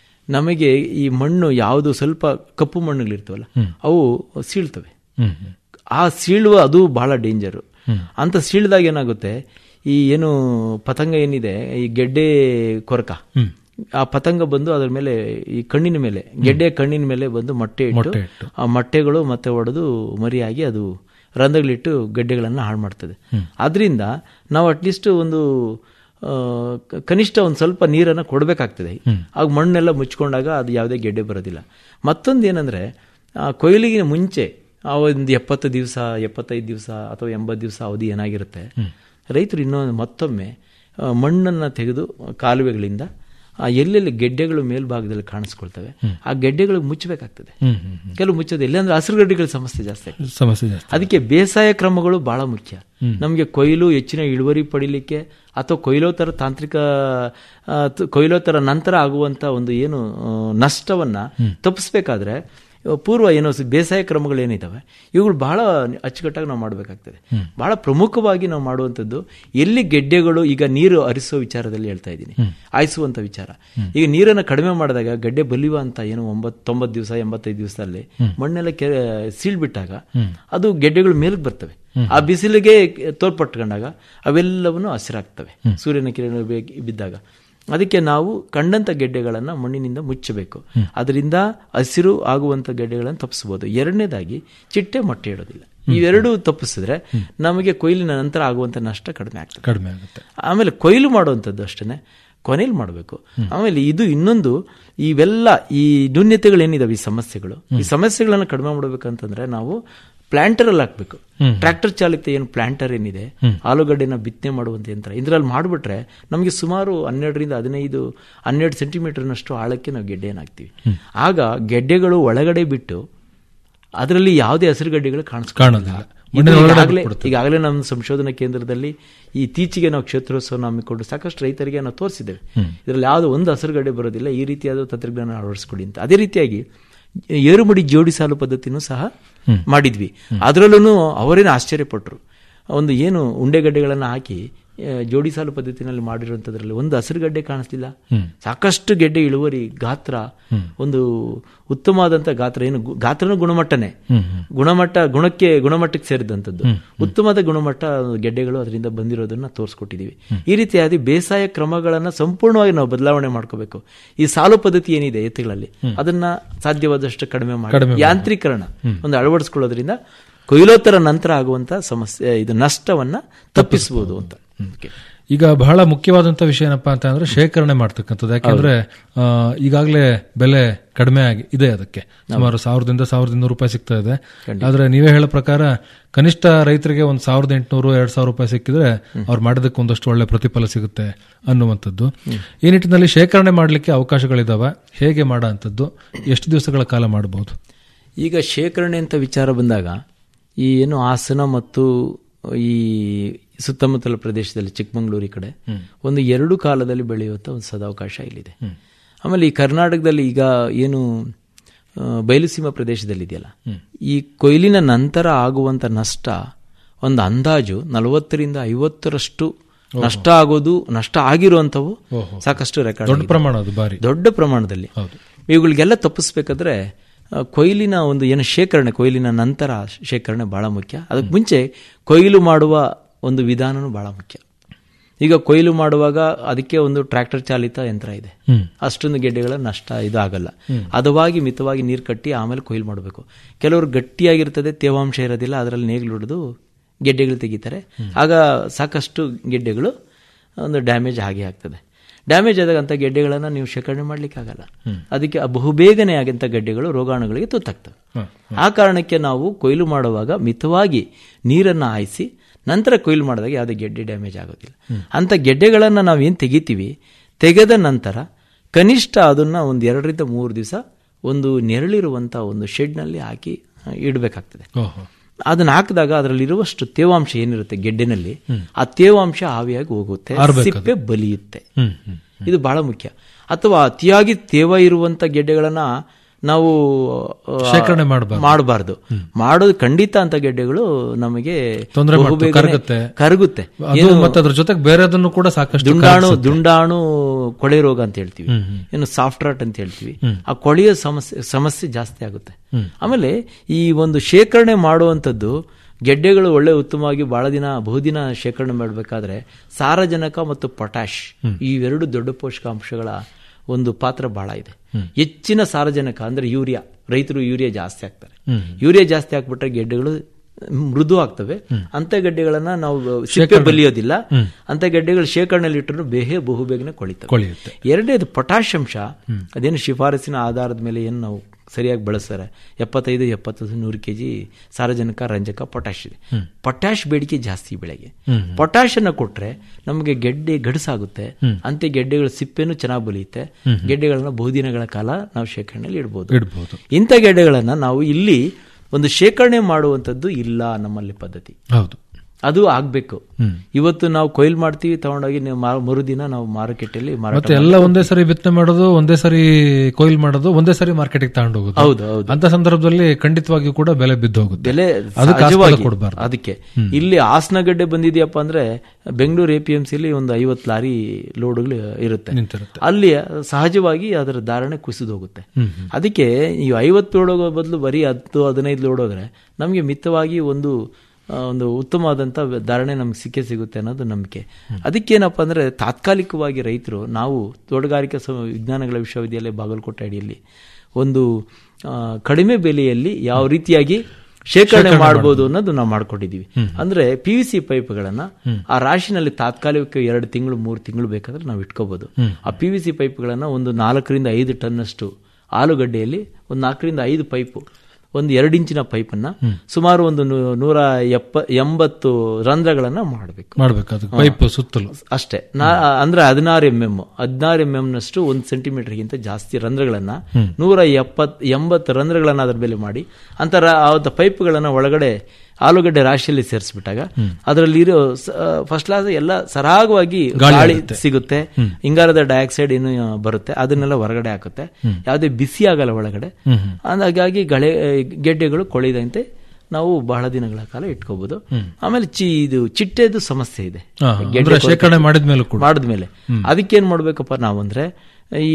ನಮಗೆ ಈ ಮಣ್ಣು ಯಾವುದು ಸ್ವಲ್ಪ ಕಪ್ಪು ಮಣ್ಣುಗಳಿರ್ತವಲ್ಲ ಅವು ಸೀಳ್ತವೆ ಹ್ಮ್ ಹ್ಮ್. ಆ ಸೀಳುವ ಅದು ಬಹಳ ಡೇಂಜರು ಅಂತ ಸೀಳ್ದಾಗ ಏನಾಗುತ್ತೆ ಈ ಏನು ಪತಂಗ ಏನಿದೆ ಈ ಗೆಡ್ಡೆ ಕೊರಕ ಹ್ಮ್. ಆ ಪತಂಗ ಬಂದು ಅದ್ರ ಮೇಲೆ ಈ ಕಣ್ಣಿನ ಮೇಲೆ ಗೆಡ್ಡೆ ಕಣ್ಣಿನ ಮೇಲೆ ಬಂದು ಮೊಟ್ಟೆ ಇಟ್ಟು ಮೊಟ್ಟೆ ಇಟ್ಟು. ಆ ಮೊಟ್ಟೆಗಳು ಮತ್ತೆ ಒಡೆದು ಮರಿಯಾಗಿ ಅದು ರಂಧ್ರಗಳಿಟ್ಟು ಗಡ್ಡೆಗಳನ್ನು ಹಾಳು ಮಾಡ್ತದೆ ಅದರಿಂದ ನಾವು ಅಟ್ಲೀಸ್ಟ್ ಒಂದು ಆ, ಕ- ಕನಿಷ್ಠ ಒಂದು ಸ್ವಲ್ಪ ನೀರನ್ನು ಕೊಡಬೇಕಾಗ್ತದೆ ಆಗ ಮಣ್ಣೆಲ್ಲ ಮುಚ್ಕೊಂಡಾಗ ಅದು ಯಾವುದೇ ಗೆಡ್ಡೆ ಬರೋದಿಲ್ಲ ಮತ್ತೊಂದು ಏನಂದ್ರೆ ಆ ಕೊಯ್ಲಿಗಿನ ಮುಂಚೆ ಆ ಒಂದು ಎಪ್ಪತ್ತು ದಿವಸ ಎಪ್ಪತ್ತೈದು ದಿವಸ ಅಥವಾ ಎಂಬತ್ತು ದಿವಸ ಅವಧಿ ಏನಾಗಿರುತ್ತೆ ರೈತರು ಇನ್ನೊಂದು ಮತ್ತೊಮ್ಮೆ ಆ, ಮಣ್ಣನ್ನ ತೆಗೆದು ಕಾಲುವೆಗಳಿಂದ ಆ ಎಲ್ಲೆಲ್ಲಿ ಗೆಡ್ಡೆಗಳು ಮೇಲ್ಭಾಗದಲ್ಲಿ ಕಾಣಿಸ್ಕೊಳ್ತವೆ ಆ ಗೆಡ್ಡೆಗಳು ಮುಚ್ಚಬೇಕಾಗ್ತದೆ ಹ್ಮ್, ಹ್ಮ್, ಹ್ಮ್. ಕೆಲವು ಮುಚ್ಚೋದಿಲ್ಲ ಅಂದ್ರೆ ಹಸಿರು ಗಡ್ಡೆಗಳ ಸಮಸ್ಯೆ ಜಾಸ್ತಿ ಆಗ್ತದೆ ಸಮಸ್ಯೆ ಜಾಸ್ತಿ ಅದಕ್ಕೆ ಬೇಸಾಯ ಕ್ರಮಗಳು ಬಹಳ ಮುಖ್ಯ ನಮಗೆ ಕೊಯ್ಲು ಹೆಚ್ಚಿನ ಇಳುವರಿ ಪಡಿಲಿಕ್ಕೆ ಅಥವಾ ಕೊಯ್ಲೋ ತರ ತಾಂತ್ರಿಕ ಆ, ತ- ಕೊಯ್ಲೋ ತರ ನಂತರ ಆಗುವಂತ ಒಂದು ಏನು ಆ, ನಷ್ಟವನ್ನ ತಪ್ಪಿಸ್ಬೇಕಾದ್ರೆ ಆ, ಪೂರ್ವ ಏನೋ ಸ- ಬೇಸಾಯ ಕ್ರಮಗಳು ಏನಿದಾವೆ ಇವುಗಳು ಬಹಳ ಅಚ್ಚುಕಟ್ಟಾಗಿ ನಾವು ಮಾಡಬೇಕಾಗ್ತದೆ ಬಹಳ ಪ್ರಮುಖವಾಗಿ ನಾವು ಮಾಡುವಂಥದ್ದು ಎಲ್ಲಿ ಗೆಡ್ಡೆಗಳು ಈಗ ನೀರು ಹರಿಸೋ ವಿಚಾರದಲ್ಲಿ ಹೇಳ್ತಾ ಇದ್ದೀನಿ ಆಯಿಸುವಂತ ವಿಚಾರ ಈಗ ನೀರನ್ನು ಕಡಿಮೆ ಮಾಡಿದಾಗ ಗಡ್ಡೆ ಬಲಿಯುವ ಅಂತ ಏನು ಒಂಬತ್ತು ತೊಂಬತ್ತು ದಿವಸ ಎಂಬತ್ತೈದು ದಿವಸದಲ್ಲಿ ಮಣ್ಣೆಲ್ಲ ಕೆ ಸೀಳ್ಬಿಟ್ಟಾಗ ಅದು ಗೆಡ್ಡೆಗಳು ಮೇಲಕ್ಕೆ ಬರ್ತವೆ ಆ ಬಿಸಿಲಿಗೆ ತೋರ್ಪಟ್ಕೊಂಡಾಗ ಅವೆಲ್ಲವನ್ನು ಹಸಿರಾಗ್ತವೆ ಸೂರ್ಯನ ಕಿರಣ ಬೇ- ಬಿದ್ದಾಗ ಅದಕ್ಕೆ ನಾವು ಕಂಡಂತ ಗೆಡ್ಡೆಗಳನ್ನು ಮಣ್ಣಿನಿಂದ ಮುಚ್ಚಬೇಕು ಅದರಿಂದ ಹಸಿರು ಆಗುವಂತ ಗೆಡ್ಡೆಗಳನ್ನು ತಪ್ಪಿಸಬಹುದು ಎರಡನೇದಾಗಿ ಚಿಟ್ಟೆ ಮೊಟ್ಟೆ ಇಡೋದಿಲ್ಲ ಇವೆರಡೂ ತಪ್ಪಿಸಿದ್ರೆ ನಮಗೆ ಕೊಯ್ಲಿನ ನಂತರ ಆಗುವಂತ ನಷ್ಟ ಕಡಿಮೆ ಆಗ್ತದೆ ಕಡಿಮೆ ಆಗುತ್ತೆ ಆಮೇಲೆ ಕೊಯ್ಲು ಮಾಡುವಂಥದ್ದು ಅಷ್ಟೇ ಕೊನೆಯಲ್ಲಿ ಮಾಡಬೇಕು ಆಮೇಲೆ ಇದು ಇನ್ನೊಂದು ಇವೆಲ್ಲ ಈ ನ್ಯೂನ್ಯತೆಗಳೇನಿದಾವೆ ಈ ಸಮಸ್ಯೆಗಳು ಈ ಸಮಸ್ಯೆಗಳನ್ನು ಕಡಿಮೆ ಮಾಡಬೇಕಂತಂದ್ರೆ ನಾವು ಪ್ಲಾಂಟರ್ ಅಲ್ಲಿ ಹಾಕ್ಬೇಕು ಹ್ಮ್. ಟ್ರ್ಯಾಕ್ಟರ್ ಚಾಲಿತ ಏನು ಪ್ಲಾಂಟರ್ ಏನಿದೆ ಹ್ಮ್. ಆಲೂಗಡ್ಡೆನ ಬಿತ್ತನೆ ಮಾಡುವಂತ ಯಂತ್ರ ಇದರಲ್ಲಿ ಮಾಡಿಬಿಟ್ರೆ ನಮಗೆ ಸುಮಾರು ಹನ್ನೆರಡರಿಂದ ಹದಿನೈದು ಹನ್ನೆರಡು ಸೆಂಟಿಮೀಟರ್ನಷ್ಟು ಆಳಕ್ಕೆ ನಾವು ಗೆಡ್ಡೆಯನ್ನು ಹಾಕ್ತೀವಿ ಆಗ ಗೆಡ್ಡೆಗಳು ಒಳಗಡೆ ಬಿಟ್ಟು ಅದರಲ್ಲಿ ಯಾವುದೇ ಹಸಿರುಗಡ್ಡೆಗಳು ಕಾಣಿಸ್ಕೊಳ್ಳೋದಿಲ್ಲ ಕಾಣೋದಿಲ್ಲ. ಮಣ್ಣಿನ ಒಳಗಡೆ ಈಗಾಗಲೇ ಬಿಟ್ಬಿಡುತ್ತೆ. ಈಗಾಗಲೇ ನಮ್ಮ ಸಂಶೋಧನಾ ಕೇಂದ್ರದಲ್ಲಿ ಈ ಇತ್ತೀಚೆಗೆ ನಾವು ಕ್ಷೇತ್ರೋತ್ಸವ ಹಮ್ಮಿಕೊಂಡು ಸಾಕಷ್ಟು ರೈತರಿಗೆ ನಾವು ತೋರಿಸಿದ್ದೇವೆ ಹ್ಮ್. ಇದರಲ್ಲಿ ಯಾವುದೋ ಒಂದು ಹಸಿರುಗಡ್ಡೆ ಬರೋದಿಲ್ಲ ಈ ರೀತಿಯಾದ ತಂತ್ರಜ್ಞಾನ ಅಳವಡಿಸ್ಕೊಡಿ ಅಂತ ಅದೇ ರೀತಿಯಾಗಿ ಏರುಮಡಿ ಜೋಡಿ ಸಾಲು ಪದ್ಧತಿನೂ ಸಹ ಹ್ಮ್. ಮಾಡಿದ್ವಿ ಅದರಲ್ಲೂ ಅವರೇನು ಆಶ್ಚರ್ಯಪಟ್ಟರು ಒಂದು ಏನು ಉಂಡೆಗಡ್ಡೆಗಳನ್ನು ಹಾಕಿ ಆ, ಜೋಡಿ ಸಾಲು ಪದ್ಧತಿನಲ್ಲಿ ಮಾಡಿರುವಂಥದ್ರಲ್ಲಿ ಒಂದು ಹಸಿರುಗಡ್ಡೆ ಕಾಣಿಸ್ಲಿಲ್ಲ ಹ್ಮ್. ಸಾಕಷ್ಟು ಗೆಡ್ಡೆ ಇಳುವರಿ ಗಾತ್ರ ಹ್ಮ್. ಒಂದು ಉತ್ತಮವಾದಂಥ ಗಾತ್ರ ಏನು ಗು- ಗಾತ್ರನೂ ಗುಣಮಟ್ಟನೇ ಹ್ಮ್, ಹ್ಮ್. ಗುಣಮಟ್ಟ ಗುಣಕ್ಕೆ ಗುಣಮಟ್ಟಕ್ಕೆ ಸೇರಿದಂಥದ್ದು ಹ್ಮ್, ಉತ್ತಮವಾದ ಗುಣಮಟ್ಟ ಗೆಡ್ಡೆಗಳು ಅದರಿಂದ ಬಂದಿರೋದನ್ನ ತೋರಿಸ್ಕೊಟ್ಟಿದ್ದೀವಿ ಈ ರೀತಿಯಾದ ಬೇಸಾಯ ಕ್ರಮಗಳನ್ನ ಸಂಪೂರ್ಣವಾಗಿ ನಾವು ಬದಲಾವಣೆ ಮಾಡ್ಕೋಬೇಕು ಈ ಸಾಲು ಪದ್ಧತಿ ಏನಿದೆ ಎತ್ತುಗಳಲ್ಲಿ ಅದನ್ನ ಸಾಧ್ಯವಾದಷ್ಟು ಕಡಿಮೆ ಕಡಿಮೆ ಮಾಡಿ ಯಾಂತ್ರೀಕರಣ ಹ್ಮ್. ಒಂದು ಅಳವಡಿಸ್ಕೊಳ್ಳೋದ್ರಿಂದ ಕೊಯ್ಲೋತ್ತರ ನಂತರ ಆಗುವಂತ ಸಮಸ್ಯೆ ಇದು ನಷ್ಟವನ್ನ ತಪ್ಪಿಸಬಹುದು ಅಂತ Okay. ಈಗ ಬಹಳ ಮುಖ್ಯವಾದಂತ ವಿಷಯ ಏನಪ್ಪಾ ಅಂತ ಅಂದ್ರೆ ಶೇಖರಣೆ ಮಾಡ್ತಕ್ಕಂಥದ್ದು ಯಾಕೆಂದ್ರೆ ಆ, ಈಗಾಗಲೇ ಬೆಲೆ ಕಡಿಮೆ ಆಗಿ ಇದೆ ಅದಕ್ಕೆ ಸುಮಾರು ಸಾವಿರದಿಂದ ಸಾವಿರದ ಇನ್ನೂರು ರೂಪಾಯಿ ಸಿಗ್ತಾ ಇದೆ ಆದ್ರೆ ನೀವೇ ಹೇಳೋ ಪ್ರಕಾರ ಕನಿಷ್ಠ ರೈತರಿಗೆ ಒಂದ್ ಸಾವಿರದ ಎಂಟುನೂರು ಎರಡ್ ಸಾವಿರ ರೂಪಾಯಿ ಸಿಕ್ಕಿದ್ರೆ ಅವ್ರು ಮಾಡಿದಕ್ಕೆ ಒಂದಷ್ಟು ಒಳ್ಳೆ ಪ್ರತಿಫಲ ಸಿಗುತ್ತೆ ಅನ್ನುವಂಥದ್ದು ಈ ನಿಟ್ಟಿನಲ್ಲಿ ಶೇಖರಣೆ ಮಾಡಲಿಕ್ಕೆ ಅವಕಾಶಗಳಿದಾವ ಹೇಗೆ ಮಾಡೋ ಅಂಥದ್ದು ಎಷ್ಟು ದಿವಸಗಳ ಕಾಲ ಮಾಡಬಹುದು ಈಗ ಶೇಖರಣೆ ಅಂತ ವಿಚಾರ ಬಂದಾಗ ಈ ಏನು ಹಾಸನ ಮತ್ತು ಈ ಸುತ್ತಮುತ್ತಲ ಪ್ರದೇಶದಲ್ಲಿ ಚಿಕ್ಕಮಗಳೂರು ಈ ಕಡೆ ಒಂದು ಎರಡು ಕಾಲದಲ್ಲಿ ಬೆಳೆಯುವಂಥ ಒಂದು ಸದಾವಕಾಶ ಇಲ್ಲಿದೆ ಆಮೇಲೆ ಈ ಕರ್ನಾಟಕದಲ್ಲಿ ಈಗ ಏನು ಆ, ಬಯಲುಸೀಮಾ ಪ್ರದೇಶದಲ್ಲಿ ಇದೆಯಲ್ಲ ಈ ಕೊಯ್ಲಿನ ನಂತರ ಆಗುವಂತ ನಷ್ಟ ಒಂದು ಅಂದಾಜು ನಲವತ್ತರಿಂದ ಐವತ್ತರಷ್ಟು ನಷ್ಟ ಆಗೋದು ನಷ್ಟ ಆಗಿರುವಂತವು ಓಹೋ. ಸಾಕಷ್ಟು ರೆಕಾರ್ಡ್ ದೊಡ್ಡ ಪ್ರಮಾಣ ಅದು ಭಾರಿ ದೊಡ್ಡ ಪ್ರಮಾಣದಲ್ಲಿ ಹೌದು. ಇವುಗಳಿಗೆಲ್ಲ ತಪ್ಪಿಸ್ಬೇಕಾದ್ರೆ ಆ, ಕೊಯ್ಲಿನ ಒಂದು ಏನು ಶೇಖರಣೆ ಕೊಯ್ಲಿನ ನಂತರ ಶೇಖರಣೆ ಬಹಳ ಮುಖ್ಯ ಅದಕ್ಕೆ ಮುಂಚೆ ಕೊಯ್ಲು ಮಾಡುವ ಒಂದು ವಿಧಾನನೂ ಬಹಳ ಮುಖ್ಯ ಈಗ ಕೊಯ್ಲು ಮಾಡುವಾಗ ಅದಕ್ಕೆ ಒಂದು ಟ್ರ್ಯಾಕ್ಟರ್ ಚಾಲಿತ ಯಂತ್ರ ಇದೆ ಹ್ಮ್. ಅಷ್ಟೊಂದು ಗೆಡ್ಡೆಗಳ ನಷ್ಟ ಇದು ಆಗಲ್ಲ ಹದವಾಗಿ ಮಿತವಾಗಿ ನೀರು ಕಟ್ಟಿ ಆಮೇಲೆ ಕೊಯ್ಲು ಮಾಡಬೇಕು ಕೆಲವರು ಗಟ್ಟಿಯಾಗಿರ್ತದೆ ತೇವಾಂಶ ಇರೋದಿಲ್ಲ ಅದರಲ್ಲಿ ನೇಗಿಲು ಹೊಡೆದು ಗೆಡ್ಡೆಗಳು ತೆಗಿತಾರೆ ಆಗ ಸಾಕಷ್ಟು ಗೆಡ್ಡೆಗಳು ಒಂದು ಡ್ಯಾಮೇಜ್ ಹಾಗೆ ಆಗ್ತದೆ ಡ್ಯಾಮೇಜ್ ಆದಾಗ ಅಂಥ ಗೆಡ್ಡೆಗಳನ್ನು ನೀವು ಶೇಖರಣೆ ಮಾಡಲಿಕ್ಕಾಗಲ್ಲ ಅದಕ್ಕೆ ಆ ಬಹುಬೇಗನೆ ಆಗಂಥ ಗೆಡ್ಡೆಗಳು ರೋಗಾಣುಗಳಿಗೆ ತುತ್ತಾಗ್ತವೆ ಆ ಕಾರಣಕ್ಕೆ ನಾವು ಕೊಯ್ಲು ಮಾಡುವಾಗ ಮಿತವಾಗಿ ನೀರನ್ನು ಹಾಯಿಸಿ ನಂತರ ಕೊಯ್ಲು ಮಾಡಿದಾಗ ಯಾವುದೇ ಗೆಡ್ಡೆ ಡ್ಯಾಮೇಜ್ ಆಗೋದಿಲ್ಲ ಅಂಥ ಗೆಡ್ಡೆಗಳನ್ನು ನಾವು ಏನು ತೆಗಿತೀವಿ ತೆಗೆದ ನಂತರ ಕನಿಷ್ಠ ಅದನ್ನ ಒಂದು ಎರಡರಿಂದ ಮೂರು ದಿವಸ ಒಂದು ನೆರಳಿರುವಂಥ ಒಂದು ಶೆಡ್ನಲ್ಲಿ ಹಾಕಿ ಆ, ಇಡಬೇಕಾಗ್ತದೆ ಓಹೋ ಅದನ್ನ ಹಾಕಿದಾಗ ಅದರಲ್ಲಿ ಇರುವಷ್ಟು ತೇವಾಂಶ ಏನಿರುತ್ತೆ ಗೆಡ್ಡೆನಲ್ಲಿ ಆ ತೇವಾಂಶ ಆವಿಯಾಗಿ ಹೋಗುತ್ತೆ ಆರ್ಬೇಕು ಅದು. ಸಿಪ್ಪೆ ಬಲಿಯುತ್ತೆ ಹ್ಮ್ ಹ್ಮ್ ಇದು ಬಹಳ ಮುಖ್ಯ ಅಥವಾ ಅತಿಯಾಗಿ ತೇವ ಇರುವಂತ ಗೆಡ್ಡೆಗಳನ್ನ ನಾವು ಆ, ಶೇಖರಣೆ ಮಾಡ್ಬಾರ್ದು. ಮಾಡಬಾರ್ದು ಮಾಡೋದು ಖಂಡಿತ ಅಂತ ಗೆಡ್ಡೆಗಳು ನಮಗೆ ತೊಂದ್ರೆ ಮಾಡ್ತವೆ, ಬಹುಬೇಗನೆ ಕರಗುತ್ತೆ. ಕರಗುತ್ತೆ ಅದು ಏನು ಮತ್ತೆ ಅದ್ರ ಜೊತೆಗೆ ಬೇರೆದನ್ನು ಕೂಡ ಸಾಕಷ್ಟು ದುಂಡಾಣು ಕರಗಿಸುತ್ತೆ. ದುಂಡಾಣು ಕೊಳೆ ರೋಗ ಅಂತ ಹೇಳ್ತೀವಿ ಹ್ಮ್, ಹ್ಮ್. ಏನು ಸಾಫ್ಟ್ ರಾಟ್ ಅಂತ ಹೇಳ್ತೀವಿ ಹ್ಮ್. ಆ ಕೊಳೆಯ ಸಮಸ್ಯೆ ಸಮಸ್ಯೆ ಜಾಸ್ತಿ ಆಗುತ್ತೆ ಹ್ಮ್. ಆಮೇಲೆ ಈ ಒಂದು ಶೇಖರಣೆ ಮಾಡುವಂಥದ್ದು ಗೆಡ್ಡೆಗಳು ಒಳ್ಳೆ ಉತ್ತಮವಾಗಿ ಬಹಳ ದಿನ ಬಹುದಿನ ಶೇಖರಣೆ ಮಾಡಬೇಕಾದ್ರೆ ಸಾರಜನಕ ಮತ್ತು ಪೊಟ್ಯಾಶ್ ಇವೆರಡು ದೊಡ್ಡ ಪೋಷಕಾಂಶಗಳ ಒಂದು ಪಾತ್ರ ಬಹಳ ಇದೆ ಹೆಚ್ಚಿನ ಸಾರಜನಕ ಅಂದ್ರೆ ಯೂರಿಯಾ ರೈತರು ಯೂರಿಯಾ ಜಾಸ್ತಿ ಹಾಕ್ತಾರೆ ಹ್ಮ್. ಯೂರಿಯಾ ಜಾಸ್ತಿ ಹಾಕ್ಬಿಟ್ರೆ ಗೆಡ್ಡೆಗಳು ಮೃದು ಆಗ್ತವೆ ಅಂತ ಗೆಡ್ಡೆಗಳನ್ನ ನಾವು ಸಿಪ್ಪೆ ಶೇಖರಣೆ- ಬಲಿಯೋದಿಲ್ಲ ಹ್ಮ್. ಅಂತ ಗೆಡ್ಡೆಗಳು ಶೇಖರಣೆಯಲ್ಲಿ ಇಟ್ಟರು ಬೇಹೆ ಬಹುಬೇಗನೆ ಕೊಳಿತವೆ ಕೊಳೆಯುತ್ತೆ. ಎರಡನೇದು ಪೊಟ್ಯಾಶ್ ಅಂಶ ಅದೇನು ಶಿಫಾರಸಿನ ಆಧಾರದ ಮೇಲೆ ಏನು ನಾವು ಸರಿಯಾಗಿ ಬಳಸ್ತಾರೆ ಎಪ್ಪತ್ತೈದು ಎಪ್ಪತ್ತೈದು ನೂರು ಕೆ ಜಿ ಸಾರಜನಕ ರಂಜಕ ಪೊಟ್ಯಾಶ್ ಇದೆ ಹ್ಮ್. ಪೊಟ್ಯಾಶ್ ಬೇಡಿಕೆ ಜಾಸ್ತಿ ಬೆಳೆಗೆ ಹ್ಮ್. ಪೊಟ್ಯಾಶ್ ಅನ್ನ ಕೊಟ್ರೆ ನಮಗೆ ಗೆಡ್ಡೆ ಗಡಸಾಗುತ್ತೆ ಹ್ಮ್. ಅಂತೆ ಗೆಡ್ಡೆಗಳ ಸಿಪ್ಪೆನೂ ಚೆನ್ನಾಗಿ ಬಲಿಯುತ್ತೆ ಹ್ಮ್. ಗೆಡ್ಡೆಗಳನ್ನ ಬಹುದಿನಗಳ ಕಾಲ ನಾವು ಶೇಖರಣೆಯಲ್ಲಿ ಇಡ್ಬೋದು ಇಡ್ಬೋದು. ಇಂಥ ಗೆಡ್ಡೆಗಳನ್ನ ನಾವು ಇಲ್ಲಿ ಒಂದು ಶೇಖರಣೆ ಮಾಡುವಂಥದ್ದು ಇಲ್ಲ ನಮ್ಮಲ್ಲಿ ಪದ್ಧತಿ ಹೌದು ಅದು ಆಗ್ಬೇಕು ಹ್ಮ್. ಇವತ್ತು ನಾವು ಕೊಯ್ಲು ಮಾಡ್ತೀವಿ ತಗೊಂಡೋಗಿ ನೀವು ಮಾರು- ಮರುದಿನ ನಾವು ಮಾರುಕಟ್ಟೆಯಲ್ಲಿ ಮಾರಾಟ ಮತ್ತೆ ಎಲ್ಲ ಒಂದೇ ಸರಿ ಬಿತ್ತನೆ ಮಾಡೋದು ಒಂದೇ ಸರಿ ಕೊಯ್ಲು ಮಾಡೋದು ಒಂದೇ ಸರಿ ಮಾರ್ಕೆಟಿಗೆ ತಗೊಂಡು ಹೋಗೋದು ಹೌದು, ಹೌದು. ಅಂತ ಸಂದರ್ಭದಲ್ಲಿ ಖಂಡಿತವಾಗಿಯೂ ಕೂಡ ಬೆಲೆ ಬಿದ್ದು ಹೋಗುತ್ತೆ ಬೆಲೆ ಅದಕ್ಕೆ ಆಸ್ಪದ ಸಹಜವಾಗಿ ಕೊಡಬಾರ್ದು ಅದಕ್ಕೆ ಇಲ್ಲಿ ಹಾಸನಗಡ್ಡೆ ಬಂದಿದೆಯಪ್ಪ ಅಂದ್ರೆ ಬೆಂಗಳೂರು ಎ ಪಿ ಎಂ ಸಿಲಿ ಒಂದು ಐವತ್ತು ಲಾರಿ ಲೋಡ್ಗಳು ಇರುತ್ತೆ ನಿಂತಿರುತ್ತೆ. ಅಲ್ಲಿ ಸಹಜವಾಗಿ ಅದರ ಧಾರಣೆ ಕುಸಿದು ಹೋಗುತ್ತೆ ಹ್ಮ್, ಅದಕ್ಕೆ ಈ ಐವತ್ತು ಲೋಡ್ ಹೋಗೋ ಬದಲು ಬರೀ ಹತ್ತು ಹದಿನೈದು ಲೋಡ್ ಹೋದ್ರೆ ನಮಗೆ ಮಿತವಾಗಿ ಒಂದು ಆ, ಒಂದು ಉತ್ತಮವಾದಂಥ ಧಾರಣೆ ನಮ್ಗೆ ಸಿಕ್ಕೇ ಸಿಗುತ್ತೆ ಅನ್ನೋದು ನಂಬಿಕೆ ಅದಕ್ಕೇನಪ್ಪ ಅಂದ್ರೆ ತಾತ್ಕಾಲಿಕವಾಗಿ ರೈತರು ನಾವು ತೋಟಗಾರಿಕಾ ಸ- ವಿಜ್ಞಾನಗಳ ವಿಶ್ವವಿದ್ಯಾಲಯ ಬಾಗಲಕೋಟೆ ಅಡಿಯಲ್ಲಿ ಒಂದು ಆ, ಕಡಿಮೆ ಬೆಲೆಯಲ್ಲಿ ಯಾವ ರೀತಿಯಾಗಿ ಶೇಖರಣೆ ಮಾಡಬಹುದು ಅನ್ನೋದು ನಾವು ಮಾಡ್ಕೊಂಡಿದೀವಿ ಅಂದ್ರೆ ಪಿ ವಿ ಸಿ ಪೈಪ್ಗಳನ್ನ ಆ ರಾಶಿನಲ್ಲಿ ತಾತ್ಕಾಲಿಕ ಎರಡು ತಿಂಗಳು ಮೂರು ತಿಂಗಳು ಬೇಕಾದ್ರೆ ನಾವು ಇಟ್ಕೋಬಹುದು ಹ್ಮ್. ಆ ಪಿ ವಿ ಸಿ ಪೈಪ್ಗಳನ್ನ ಒಂದು ನಾಲ್ಕರಿಂದ ಐದು ಟನ್ನಷ್ಟು ಆಲೂಗಡ್ಡೆಯಲ್ಲಿ ಒಂದು ನಾಲ್ಕರಿಂದ ಐದು ಪೈಪು ಒಂದು ಎರಡು ಇಂಚಿನ ಪೈಪನ್ನ ಸುಮಾರು ಒಂದು ನೂ- ನೂರ ಎಪ್ಪ ಎಂಬತ್ತು ರಂಧ್ರಗಳನ್ನ ಮಾಡಬೇಕು ಮಾಡ್ಬೇಕು ಅದಕ್ಕೆ ಪೈಪ್ ಸುತ್ತಲೂ ಅಷ್ಟೇ ನಾ ಅಂದ್ರೆ ಹದಿನಾರು ಎಂ ಎಂ ಹದಿನಾರು ಎಂ ನಷ್ಟು ಒಂದು ಸೆಂಟಿಮೀಟರ್ಗಿಂತ ಜಾಸ್ತಿ ರಂಧ್ರಗಳನ್ನ ನೂರ ಎಪ್ಪತ್ ಎಂಬತ್ತು ರಂಧ್ರಗಳನ್ನ ಅದರ ಮೇಲೆ ಮಾಡಿ ಅಂತರ ಆ ಪೈಪ್ಗಳನ್ನ ಒಳಗಡೆ ಆಲೂಗಡ್ಡೆ ರಾಶಿಯಲ್ಲಿ ಸೇರಿಸ್ಬಿಟ್ಟಾಗ ಅದರಲ್ಲಿ ಇರೋ ಫಸ್ಟ್ ಕ್ಲಾಸ್ ಎಲ್ಲ ಸರಾಗವಾಗಿ ಗಾಳಿ ಗಾಳಿ ಆಗುತ್ತೆ. ಸಿಗುತ್ತೆ ಇಂಗಾಲದ ಡೈಆಕ್ಸೈಡ್ ಏನು ಆ, ಬರುತ್ತೆ ಅದನ್ನೆಲ್ಲ ಹೊರಗಡೆ ಹಾಕುತ್ತೆ ಯಾವುದೇ ಬಿಸಿ ಆಗಲ್ಲ ಒಳಗಡೆ ಹ್ಮ್, ಹ್ಮ್. ಹಾಗಾಗಿ ಗಳೆ ಗೆಡ್ಡೆಗಳು ಕೊಳಿದಂತೆ ನಾವು ಬಹಳ ದಿನಗಳ ಕಾಲ ಇಟ್ಕೋಬಹುದು ಆಮೇಲೆ ಚಿ ಇದು ಚಿಟ್ಟೆದು ಸಮಸ್ಯೆ ಇದೆ ಹಾ, ಗೆಡ್ಡೆ ಅಂದ್ರೆ ಕೊರತೆ- ಶೇಖರಣೆ ಮಾಡಿದ್ಮೇಲೂ ಕೂಡ. ಮಾಡಿದ್ಮೇಲೆ ಅದಕ್ಕೇನ್ ಮಾಡ್ಬೇಕಪ್ಪ ನಾವು ಅಂದ್ರೆ ಈ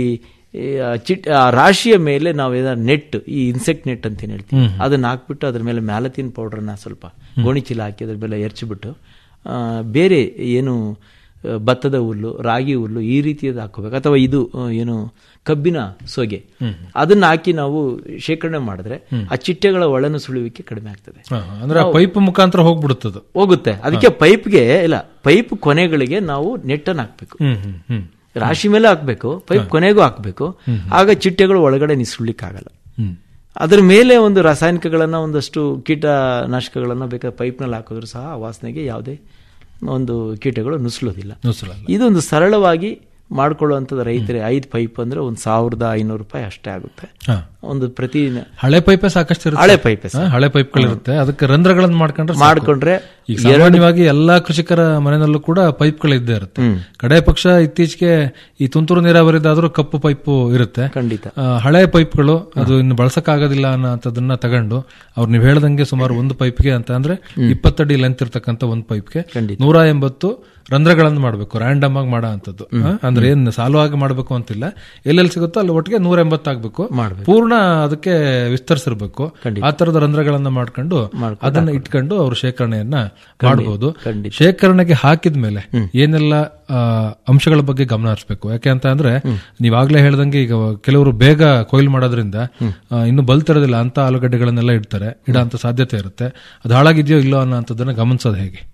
ಈ ಆ ಚಿಟ್ ಆ ರಾಶಿಯ ಮೇಲೆ ನಾವು ಏನಾದ್ರು ನೆಟ್ ಈ ಇನ್ಸೆಕ್ಟ್ ನೆಟ್ ಅಂತ ಏನ್ ಹೇಳ್ತೀವಿ ಹ್ಮ್. ಅದನ್ನ ಹಾಕ್ಬಿಟ್ಟು ಅದ್ರ ಮೇಲೆ ಮ್ಯಾಲತಿನ್ ಪೌಡರ್ನ ಸ್ವಲ್ಪ ಗೋಣಿಚೀಲ ಹಾಕಿ ಅದ್ರ ಮೇಲೆ ಎರಚಿಬಿಟ್ಟು ಆ, ಬೇರೆ ಏನು ಆ, ಭತ್ತದ ಹುಲ್ಲು ರಾಗಿ ಹುಲ್ಲು ಈ ರೀತಿಯದು ಹಾಕೋಬೇಕು ಅಥವಾ ಇದು ಆ, ಏನು ಕಬ್ಬಿನ ಸೋಗೆ ಹ್ಮ್. ಅದನ್ನ ಹಾಕಿ ನಾವು ಶೇಖರಣೆ ಮಾಡಿದ್ರೆ ಆ ಚಿಟ್ಟೆಗಳ ಒಳನುಸುಳುವಿಕೆ ಕಡಿಮೆ ಆಗ್ತದೆ ಹಾ, ಅಂದ್ರೆ ಆ ಪೈಪ್ ಮುಖಾಂತರ ಹೋಗ್ಬಿಡುತ್ತದು ಹೋಗುತ್ತೆ ಅದಕ್ಕೆ ಪೈಪ್ಗೆ ಇಲ್ಲ ಪೈಪ್ ಕೊನೆಗಳಿಗೆ ನಾವು ನೆಟ್ಟನ್ನು ಹಾಕ್ಬೇಕು ಹ್ಮ್ ಹ್ಮ್ ಹ್ಮ್ ರಾಶಿ ಮೇಲೆ ಹಾಕ್ಬೇಕು ಪೈಪ್ ಕೊನೆಗೂ ಹಾಕ್ಬೇಕು ಆಗ ಚಿಟ್ಟೆಗಳು ಒಳಗಡೆ ನಿಸುಳ್ಲಿಕ್ಕಾಗಲ್ಲ ಹ್ಮ್. ಅದ್ರ ಮೇಲೆ ಒಂದು ರಾಸಾಯನಿಕಗಳನ್ನ ಒಂದಷ್ಟು ಕೀಟನಾಶಕಗಳನ್ನ ಬೇಕಾದ್ರೆ ಪೈಪ್ನಲ್ಲಿ ಹಾಕಿದ್ರು ಸಹ ಆ ವಾಸನೆಗೆ ಯಾವುದೇ ಒಂದು ಕೀಟಗಳು ನುಸುಳೋದಿಲ್ಲ ನುಸುಳಲ್ಲ. ಇದೊಂದು ಸರಳವಾಗಿ ಮಾಡ್ಕೊಳ್ಳುವಂಥದ್ದು ರೈತರೇ ಐದು ಪೈಪ್ ಅಂದ್ರೆ ಒಂದು ಸಾವಿರದ ಐನೂರು ರೂಪಾಯಿ ಅಷ್ಟೇ ಆಗುತ್ತೆ ಹಾ. ಒಂದು ಪ್ರತಿ ಹಳೆ ಪೈಪೇ ಸಾಕಷ್ಟು ಇರುತ್ತೆ. ಹಳೆ ಪೈಪೇ ಹಾ, ಹಳೆ ಪೈಪ್ಗಳಿರುತ್ತೆ ಅದಕ್ಕೆ ರಂಧ್ರಗಳನ್ನು ಮಾಡ್ಕೊಂಡ್ರೆ ಸಾಕು. ಮಾಡ್ಕೊಂಡ್ರೆ ಈಗ ಎರಡು- ಸಾಮಾನ್ಯವಾಗಿ ಎಲ್ಲಾ ಕೃಷಿಕರ ಮನೆಯಲ್ಲೂ ಕೂಡ ಪೈಪ್ಗಳು ಇದ್ದೇ ಇರುತ್ತೆ ಕಡೆ ಪಕ್ಷ ಇತ್ತೀಚೆಗೆ ಈ ತುಂತುರು ನೀರಾವರಿದಾದ್ರೂ ಕಪ್ಪು ಪೈಪ್ ಇರುತ್ತೆ ಖಂಡಿತ ಆ, ಹಳೆ ಪೈಪ್ಗಳು ಅದು ಇನ್ನು ಬಳಸಕ್ಕಾಗೋದಿಲ್ಲ ಅನ್ನೋದನ್ನ ತಗೊಂಡು ಅವ್ರು ನೀವು ಹೇಳ್ದಂಗೆ ಸುಮಾರು ಒಂದು ಪೈಪ್ಗೆ ಅಂತ ಅಂದ್ರೆ ಇಪ್ಪತ್ತಡಿ ಲೆಂತ್ ಇರ್ತಕ್ಕಂಥ ಒಂದು ಪೈಪ್ಗೆ ನೂರ ಎಂಬತ್ತು ರಂಧ್ರಗಳನ್ನು ಮಾಡಬೇಕು ರ್ಯಾಂಡಮ್ ಆಗಿ ಮಾಡೋ ಅಂತದ್ದು ಅಂದ್ರೆ ಏನ್ ಸಾಲುವಾಗಿ ಮಾಡಬೇಕು ಅಂತಿಲ್ಲ ಎಲ್ಲೆಲ್ಲಿ ಸಿಗುತ್ತೋ ಅಲ್ಲಿ ಒಟ್ಟಿಗೆ ನೂರ ಎಂಬತ್ತು ಆಗ್ಬೇಕು ಪೂರ್ಣ ಅದಕ್ಕೆ ವಿಸ್ತರಿಸಿರ್ಬೇಕು ಆ ತರದ ರಂಧ್ರಗಳನ್ನ ಮಾಡ್ಕೊಂಡು ಅದನ್ನ ಇಟ್ಕೊಂಡು ಅವರು ಶೇಖರಣೆಯನ್ನ ಮಾಡಬಹುದು ಶೇಖರಣೆಗೆ ಹಾಕಿದ ಮೇಲೆ ಏನೆಲ್ಲ ಆ, ಅಂಶಗಳ ಬಗ್ಗೆ ಗಮನ ಹರಿಸಬೇಕು ಯಾಕೆ ಅಂತ ಅಂದ್ರೆ ನೀವಾಗ್ಲೇ ಹೇಳ್ದಂಗೆ ಈಗ ಕೆಲವರು ಬೇಗ ಕೊಯ್ಲು ಮಾಡೋದ್ರಿಂದ ಆ, ಇನ್ನು ಬಲ್ತಿರೋದಿಲ್ಲ ಅಂತ ಆಲೂಗಡ್ಡೆಗಳನ್ನೆಲ್ಲ ಇಡ್ತಾರೆ ಇಡೋ ಅಂತ ಸಾಧ್ಯತೆ ಇರುತ್ತೆ ಅದು ಹಾಳಾಗಿದೆಯೋ ಇಲ್ಲೋ ಅನ್ನೋ ಅಂತದನ್ನ ಗಮನಿಸೋದು ಹೇಗೆ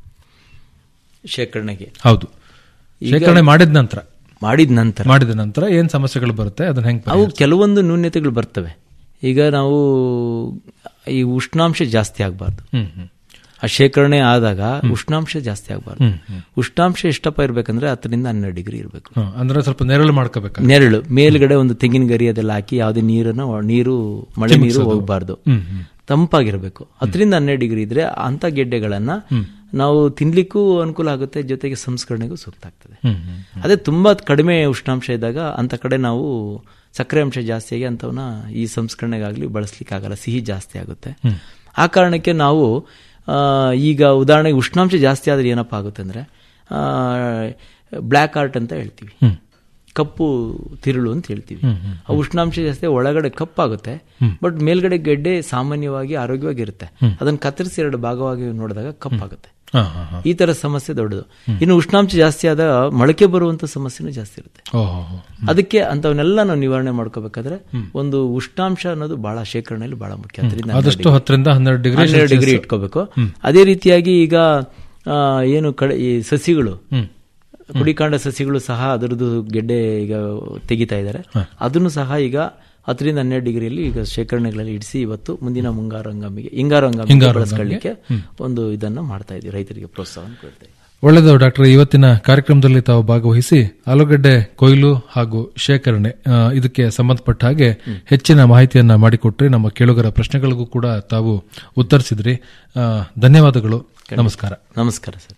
ಶೇಖರಣೆಗೆ ಹೌದು ಈಗ- ಶೇಖರಣೆ ಮಾಡಿದ ನಂತರ ಮಾಡಿದ ನಂತರ ಮಾಡಿದ ನಂತರ ಏನ್ ಸಮಸ್ಯೆಗಳು ಬರುತ್ತೆ ಅದನ್ನ ಹೆಂಗ್ ಅವು ಕೆಲವೊಂದು ನ್ಯೂನ್ಯತೆಗಳು ಬರ್ತವೆ ಈಗ ನಾವು ಈ ಉಷ್ಣಾಂಶ ಜಾಸ್ತಿ ಆಗಬಾರ್ದು ಹ್ಮ್, ಹ್ಮ್. ಆ ಶೇಖರಣೆ ಆದಾಗ ಉಷ್ಣಾಂಶ ಜಾಸ್ತಿ ಆಗಬಾರ್ದು ಹ್ಮ್, ಹ್ಮ್. ಉಷ್ಣಾಂಶ ಎಷ್ಟಪ್ಪ ಇರ್ಬೇಕಂದ್ರೆ ಹತ್ತರಿಂದ ಹನ್ನೆರಡು ಡಿಗ್ರಿ ಇರಬೇಕು ಹ್ಮ್, ಅಂದ್ರೆ ಸ್ವಲ್ಪ ನೆರಳು ಮಾಡ್ಕೋಬೇಕು ನೆರಳು ಮೇಲ್ಗಡೆ ಒಂದು ತೆಂಗಿನ ಗರಿ ಅದೆಲ್ಲ ಹಾಕಿ ಯಾವುದೇ ನೀರನ್ನ ಒ- ನೀರು ಮಳೆ ನೀರು ಚಿಮುಕ್ಸೋದು. ಹೋಗಬಾರ್ದು ಹ್ಮ್, ಹ್ಮ್. ತಂಪಾಗಿರ್ಬೇಕು ಹತ್ತರಿಂದ ಹನ್ನೆರಡು ಡಿಗ್ರಿ ಇದ್ರೆ ಅಂತ ಗೆಡ್ಡೆಗಳನ್ನ ನಾವು ತಿನ್ಲಿಕ್ಕೂ ಅನುಕೂಲ ಆಗುತ್ತೆ ಜೊತೆಗೆ ಸಂಸ್ಕರಣೆಗೂ ಸೂಕ್ತ ಆಗ್ತದೆ ಹ್ಮ್, ಹ್ಮ್, ಅದೇ ತುಂಬಾ ಕಡಿಮೆ ಉಷ್ಣಾಂಶ ಇದ್ದಾಗ ಅಂತ ಕಡೆ ನಾವು ಸಕ್ಕರೆ ಅಂಶ ಜಾಸ್ತಿಯಾಗಿ ಅಂಥವನ್ನ ಈ ಸಂಸ್ಕರಣೆಗಾಗ್ಲಿ ಬಳಸ್ಲಿಕ್ಕಾಗಲ್ಲ ಸಿಹಿ ಜಾಸ್ತಿ ಆಗುತ್ತೆ ಆ ಕಾರಣಕ್ಕೆ ನಾವು ಆ, ಈಗ ಉದಾಹರಣೆಗೆ ಉಷ್ಣಾಂಶ ಜಾಸ್ತಿ ಆದ್ರೆ ಏನಪ್ಪ ಆಗುತ್ತೆ ಅಂದ್ರೆ ಬ್ಲ್ಯಾಕ್ ಆರ್ಟ್ ಅಂತ ಹೇಳ್ತೀವಿ ಕಪ್ಪು ತಿರುಳು ಅಂತ ಹೇಳ್ತೀವಿ ಹ್ಮ್, ಹ್ಮ್, ಆ ಉಷ್ಣಾಂಶ ಜಾಸ್ತಿ ಒಳಗಡೆ ಕಪ್ಪಾಗುತ್ತೆ ಬಟ್ ಮೇಲ್ಗಡೆ ಗೆಡ್ಡೆ ಸಾಮಾನ್ಯವಾಗಿ ಆರೋಗ್ಯವಾಗಿರುತ್ತೆ ಅದನ್ನ ಕತ್ತರಿಸಿ ಎರಡು ಭಾಗವಾಗಿ ನೋಡಿದಾಗ ಕಪ್ಪಾಗುತ್ತೆ ಹಾ, ಹಾ, ಹಾ. ಈ ತರ ಸಮಸ್ಯೆ ದೊಡ್ಡದು ಇನ್ನು ಉಷ್ಣಾಂಶ ಜಾಸ್ತಿ ಆದ ಮೊಳಕೆ ಬರುವಂತ ಸಮಸ್ಯೆನೂ ಜಾಸ್ತಿ ಇರುತ್ತೆ ಓಹೋ ಹೋ. ಅದಕ್ಕೆ ಅಂತವನ್ನೆಲ್ಲ ನಾವು ನಿವಾರಣೆ ಮಾಡ್ಕೋಬೇಕಾದ್ರೆ ಒಂದು ಉಷ್ಣಾಂಶ ಅನ್ನೋದು ಬಹಳ ಶೇಖರಣೆಯಲ್ಲಿ ಬಹಳ ಮುಖ್ಯ ಹತ್ತರಿಂದ ಹನ್ನೆರಡು ಆದಷ್ಟು ಡಿಗ್ರಿ. ಹತ್ತರಿಂದ ಹನ್ನೆರಡು ಡಿಗ್ರಿ ಹನ್ನೆರಡು ಡಿಗ್ರಿ ಸೆಲ್ಸಿಯಸ್. ಇಟ್ಕೋಬೇಕು ಹ್ಮ್. ಅದೇ ರೀತಿಯಾಗಿ ಈಗ ಆ, ಏನು ಕಡೆ ಈ ಸಸಿಗಳು ಹ್ಮ್. ಕುಡಿಕಾಂಡ ಸಸಿಗಳು ಸಹ ಅದರದ್ದು ಗೆಡ್ಡೆ ಈಗ ತೆಗಿತಾ ಇದ್ದಾರೆ ಅದನ್ನು ಸಹ ಈಗ ಹತ್ತರಿಂದ ಹನ್ನೆರಡು ಡಿಗ್ರಿಯಲ್ಲಿ ಈಗ ಶೇಖರಣೆಗಳಲ್ಲಿ ಇಡಿಸಿ ಇವತ್ತು ಮುಂದಿನ ಮುಂಗಾರು ಹಂಗಾಮಿಗೆ ಹಿಂಗಾರು ಹಂಗಾಮಿಗೆ ಹಿಂಗಾರು ಬಳಸ್ಕೊಳ್ಳಿಕ್ಕೆ ಹಂಗಾಮಿಗೆ. ಒಂದು ಇದನ್ನ ಮಾಡ್ತಾ ಇದ್ದೀವಿ ರೈತರಿಗೆ ಪ್ರೋತ್ಸಾಹ ಕೊಡ್ತಾ ಇದ್ದೀವಿ. ಒಳ್ಳೆಯದು ಡಾಕ್ಟರ್ ಇವತ್ತಿನ ಕಾರ್ಯಕ್ರಮದಲ್ಲಿ ತಾವು ಭಾಗವಹಿಸಿ ಆಲೂಗಡ್ಡೆ ಕೊಯ್ಲು ಹಾಗೂ ಶೇಖರಣೆ ಆ, ಇದಕ್ಕೆ ಸಂಬಂಧಪಟ್ಟ ಹಾಗೆ ಹೆಚ್ಚಿನ ಮಾಹಿತಿಯನ್ನ ಮಾಡಿಕೊಟ್ರಿ ನಮ್ಮ ಕೇಳುಗರ ಪ್ರಶ್ನೆಗಳಿಗೂ ಕೂಡ ತಾವು ಉತ್ತರಿಸಿದ್ರಿ ಆ, ಧನ್ಯವಾದಗಳು ನಮಸ್ಕಾರ ನಮಸ್ಕಾರ ಸರ್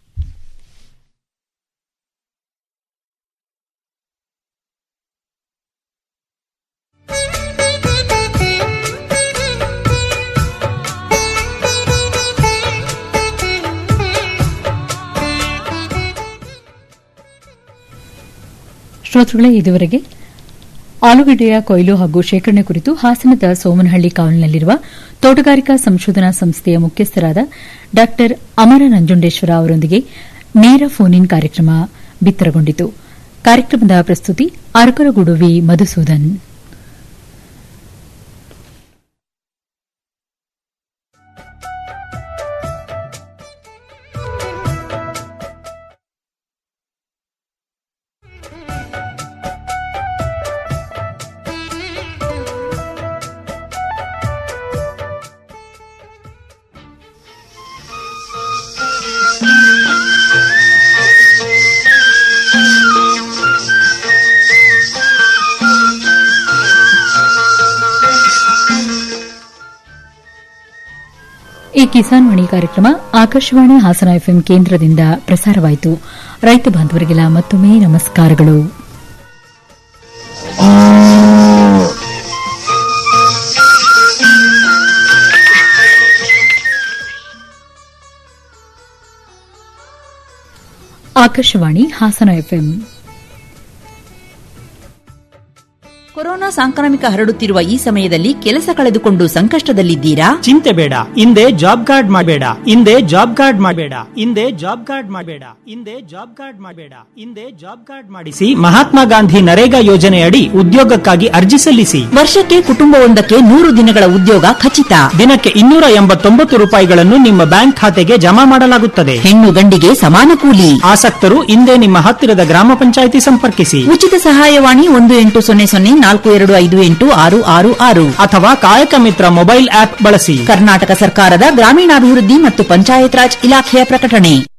ಶ್ರೋತೃಗಳೇ ಇದುವರೆಗೆ ಆಲೂಗಡ್ಡೆಯ ಕೊಯ್ಲು ಹಾಗೂ ಶೇಖರಣೆ ಕುರಿತು ಹಾಸನದ ಸೋಮನಹಳ್ಳಿ ಕಾವಲಿನಲ್ಲಿರುವ ತೋಟಗಾರಿಕಾ ಸಂಶೋಧನಾ ಸಂಸ್ಥೆಯ ಮುಖ್ಯಸ್ಥರಾದ ಡಾ ಅಮರ ನಂಜುಂಡೇಶ್ವರ ಅವರೊಂದಿಗೆ ನೇರ ಫೋನ್ ಇನ್ ಕಾರ್ಯಕ್ರಮ ಬಿತ್ತರಗೊಂಡಿತು ಕಾರ್ಯಕ್ರಮದ ಪ್ರಸ್ತುತಿ ಅರಕರಗುಡು ವಿ ಮಧುಸೂದನ್ ಕಿಸಾನ್ ವಾಣಿ ಕಾರ್ಯಕ್ರಮ ಆಕಾಶವಾಣಿ ಹಾಸನ ಎಫ್ಎಂ ಕೇಂದ್ರದಿಂದ ಪ್ರಸಾರವಾಯಿತು ರೈತ ಬಾಂಧವರಿಗೆಲ್ಲ ಮತ್ತೊಮ್ಮೆ ನಮಸ್ಕಾರಗಳು ಆಕಾಶವಾಣಿ ಹಾಸನ ಎಫ್ಎಂ ಕೊರೋನಾ ಸಾಂಕ್ರಾಮಿಕ ಹರಡುತ್ತಿರುವ ಈ ಸಮಯದಲ್ಲಿ ಕೆಲಸ ಕಳೆದುಕೊಂಡು ಸಂಕಷ್ಟದಲ್ಲಿದ್ದೀರಾ ಚಿಂತೆ ಬೇಡ ಹಿಂದೆ ಜಾಬ್ ಕಾರ್ಡ್ ಮಾಡಬೇಡ ಹಿಂದೆ ಜಾಬ್ ಕಾರ್ಡ್ ಮಾಡಬೇಡ ಹಿಂದೆ ಜಾಬ್ ಕಾರ್ಡ್ ಮಾಡಬೇಡ ಹಿಂದೆ ಜಾಬ್ ಕಾರ್ಡ್ ಮಾಡಬೇಡ ಹಿಂದೆ ಜಾಬ್ ಕಾರ್ಡ್ ಮಾಡಿಸಿ ಮಹಾತ್ಮ ಗಾಂಧಿ ನರೇಗಾ ಯೋಜನೆಯಡಿ ಉದ್ಯೋಗಕ್ಕಾಗಿ ಅರ್ಜಿ ಸಲ್ಲಿಸಿ ವರ್ಷಕ್ಕೆ ಕುಟುಂಬವೊಂದಕ್ಕೆ ನೂರು ದಿನಗಳ ಉದ್ಯೋಗ ಖಚಿತ ದಿನಕ್ಕೆ ಇನ್ನೂರ ಎಂಬತ್ತೊಂಬತ್ತು ರೂಪಾಯಿಗಳನ್ನು ನಿಮ್ಮ ಬ್ಯಾಂಕ್ ಖಾತೆಗೆ ಜಮಾ ಮಾಡಲಾಗುತ್ತದೆ ಹೆಣ್ಣು ಗಂಡಿಗೆ ಸಮಾನ ಕೂಲಿ ಆಸಕ್ತರು ಹಿಂದೆ ನಿಮ್ಮ ಹತ್ತಿರದ ಗ್ರಾಮ ಪಂಚಾಯಿತಿ ಸಂಪರ್ಕಿಸಿ ಉಚಿತ ಸಹಾಯವಾಣಿ ಒಂದು ಎಂಟು ಸೊನ್ನೆ ಸೊನ್ನೆ ನಾಲ್ಕು ಎರಡು ಐದು ಎಂಟು ಆರು ಆರು ಆರು ಅಥವಾ ಕಾಯಕ ಮಿತ್ರ ಮೊಬೈಲ್ ಆಪ್ ಬಳಸಿ ಕರ್ನಾಟಕ ಸರ್ಕಾರದ ಗ್ರಾಮೀಣಾಭಿವೃದ್ಧಿ ಮತ್ತು ಪಂಚಾಯತ್ ರಾಜ್ ಇಲಾಖೆಯ ಪ್ರಕಟಣೆ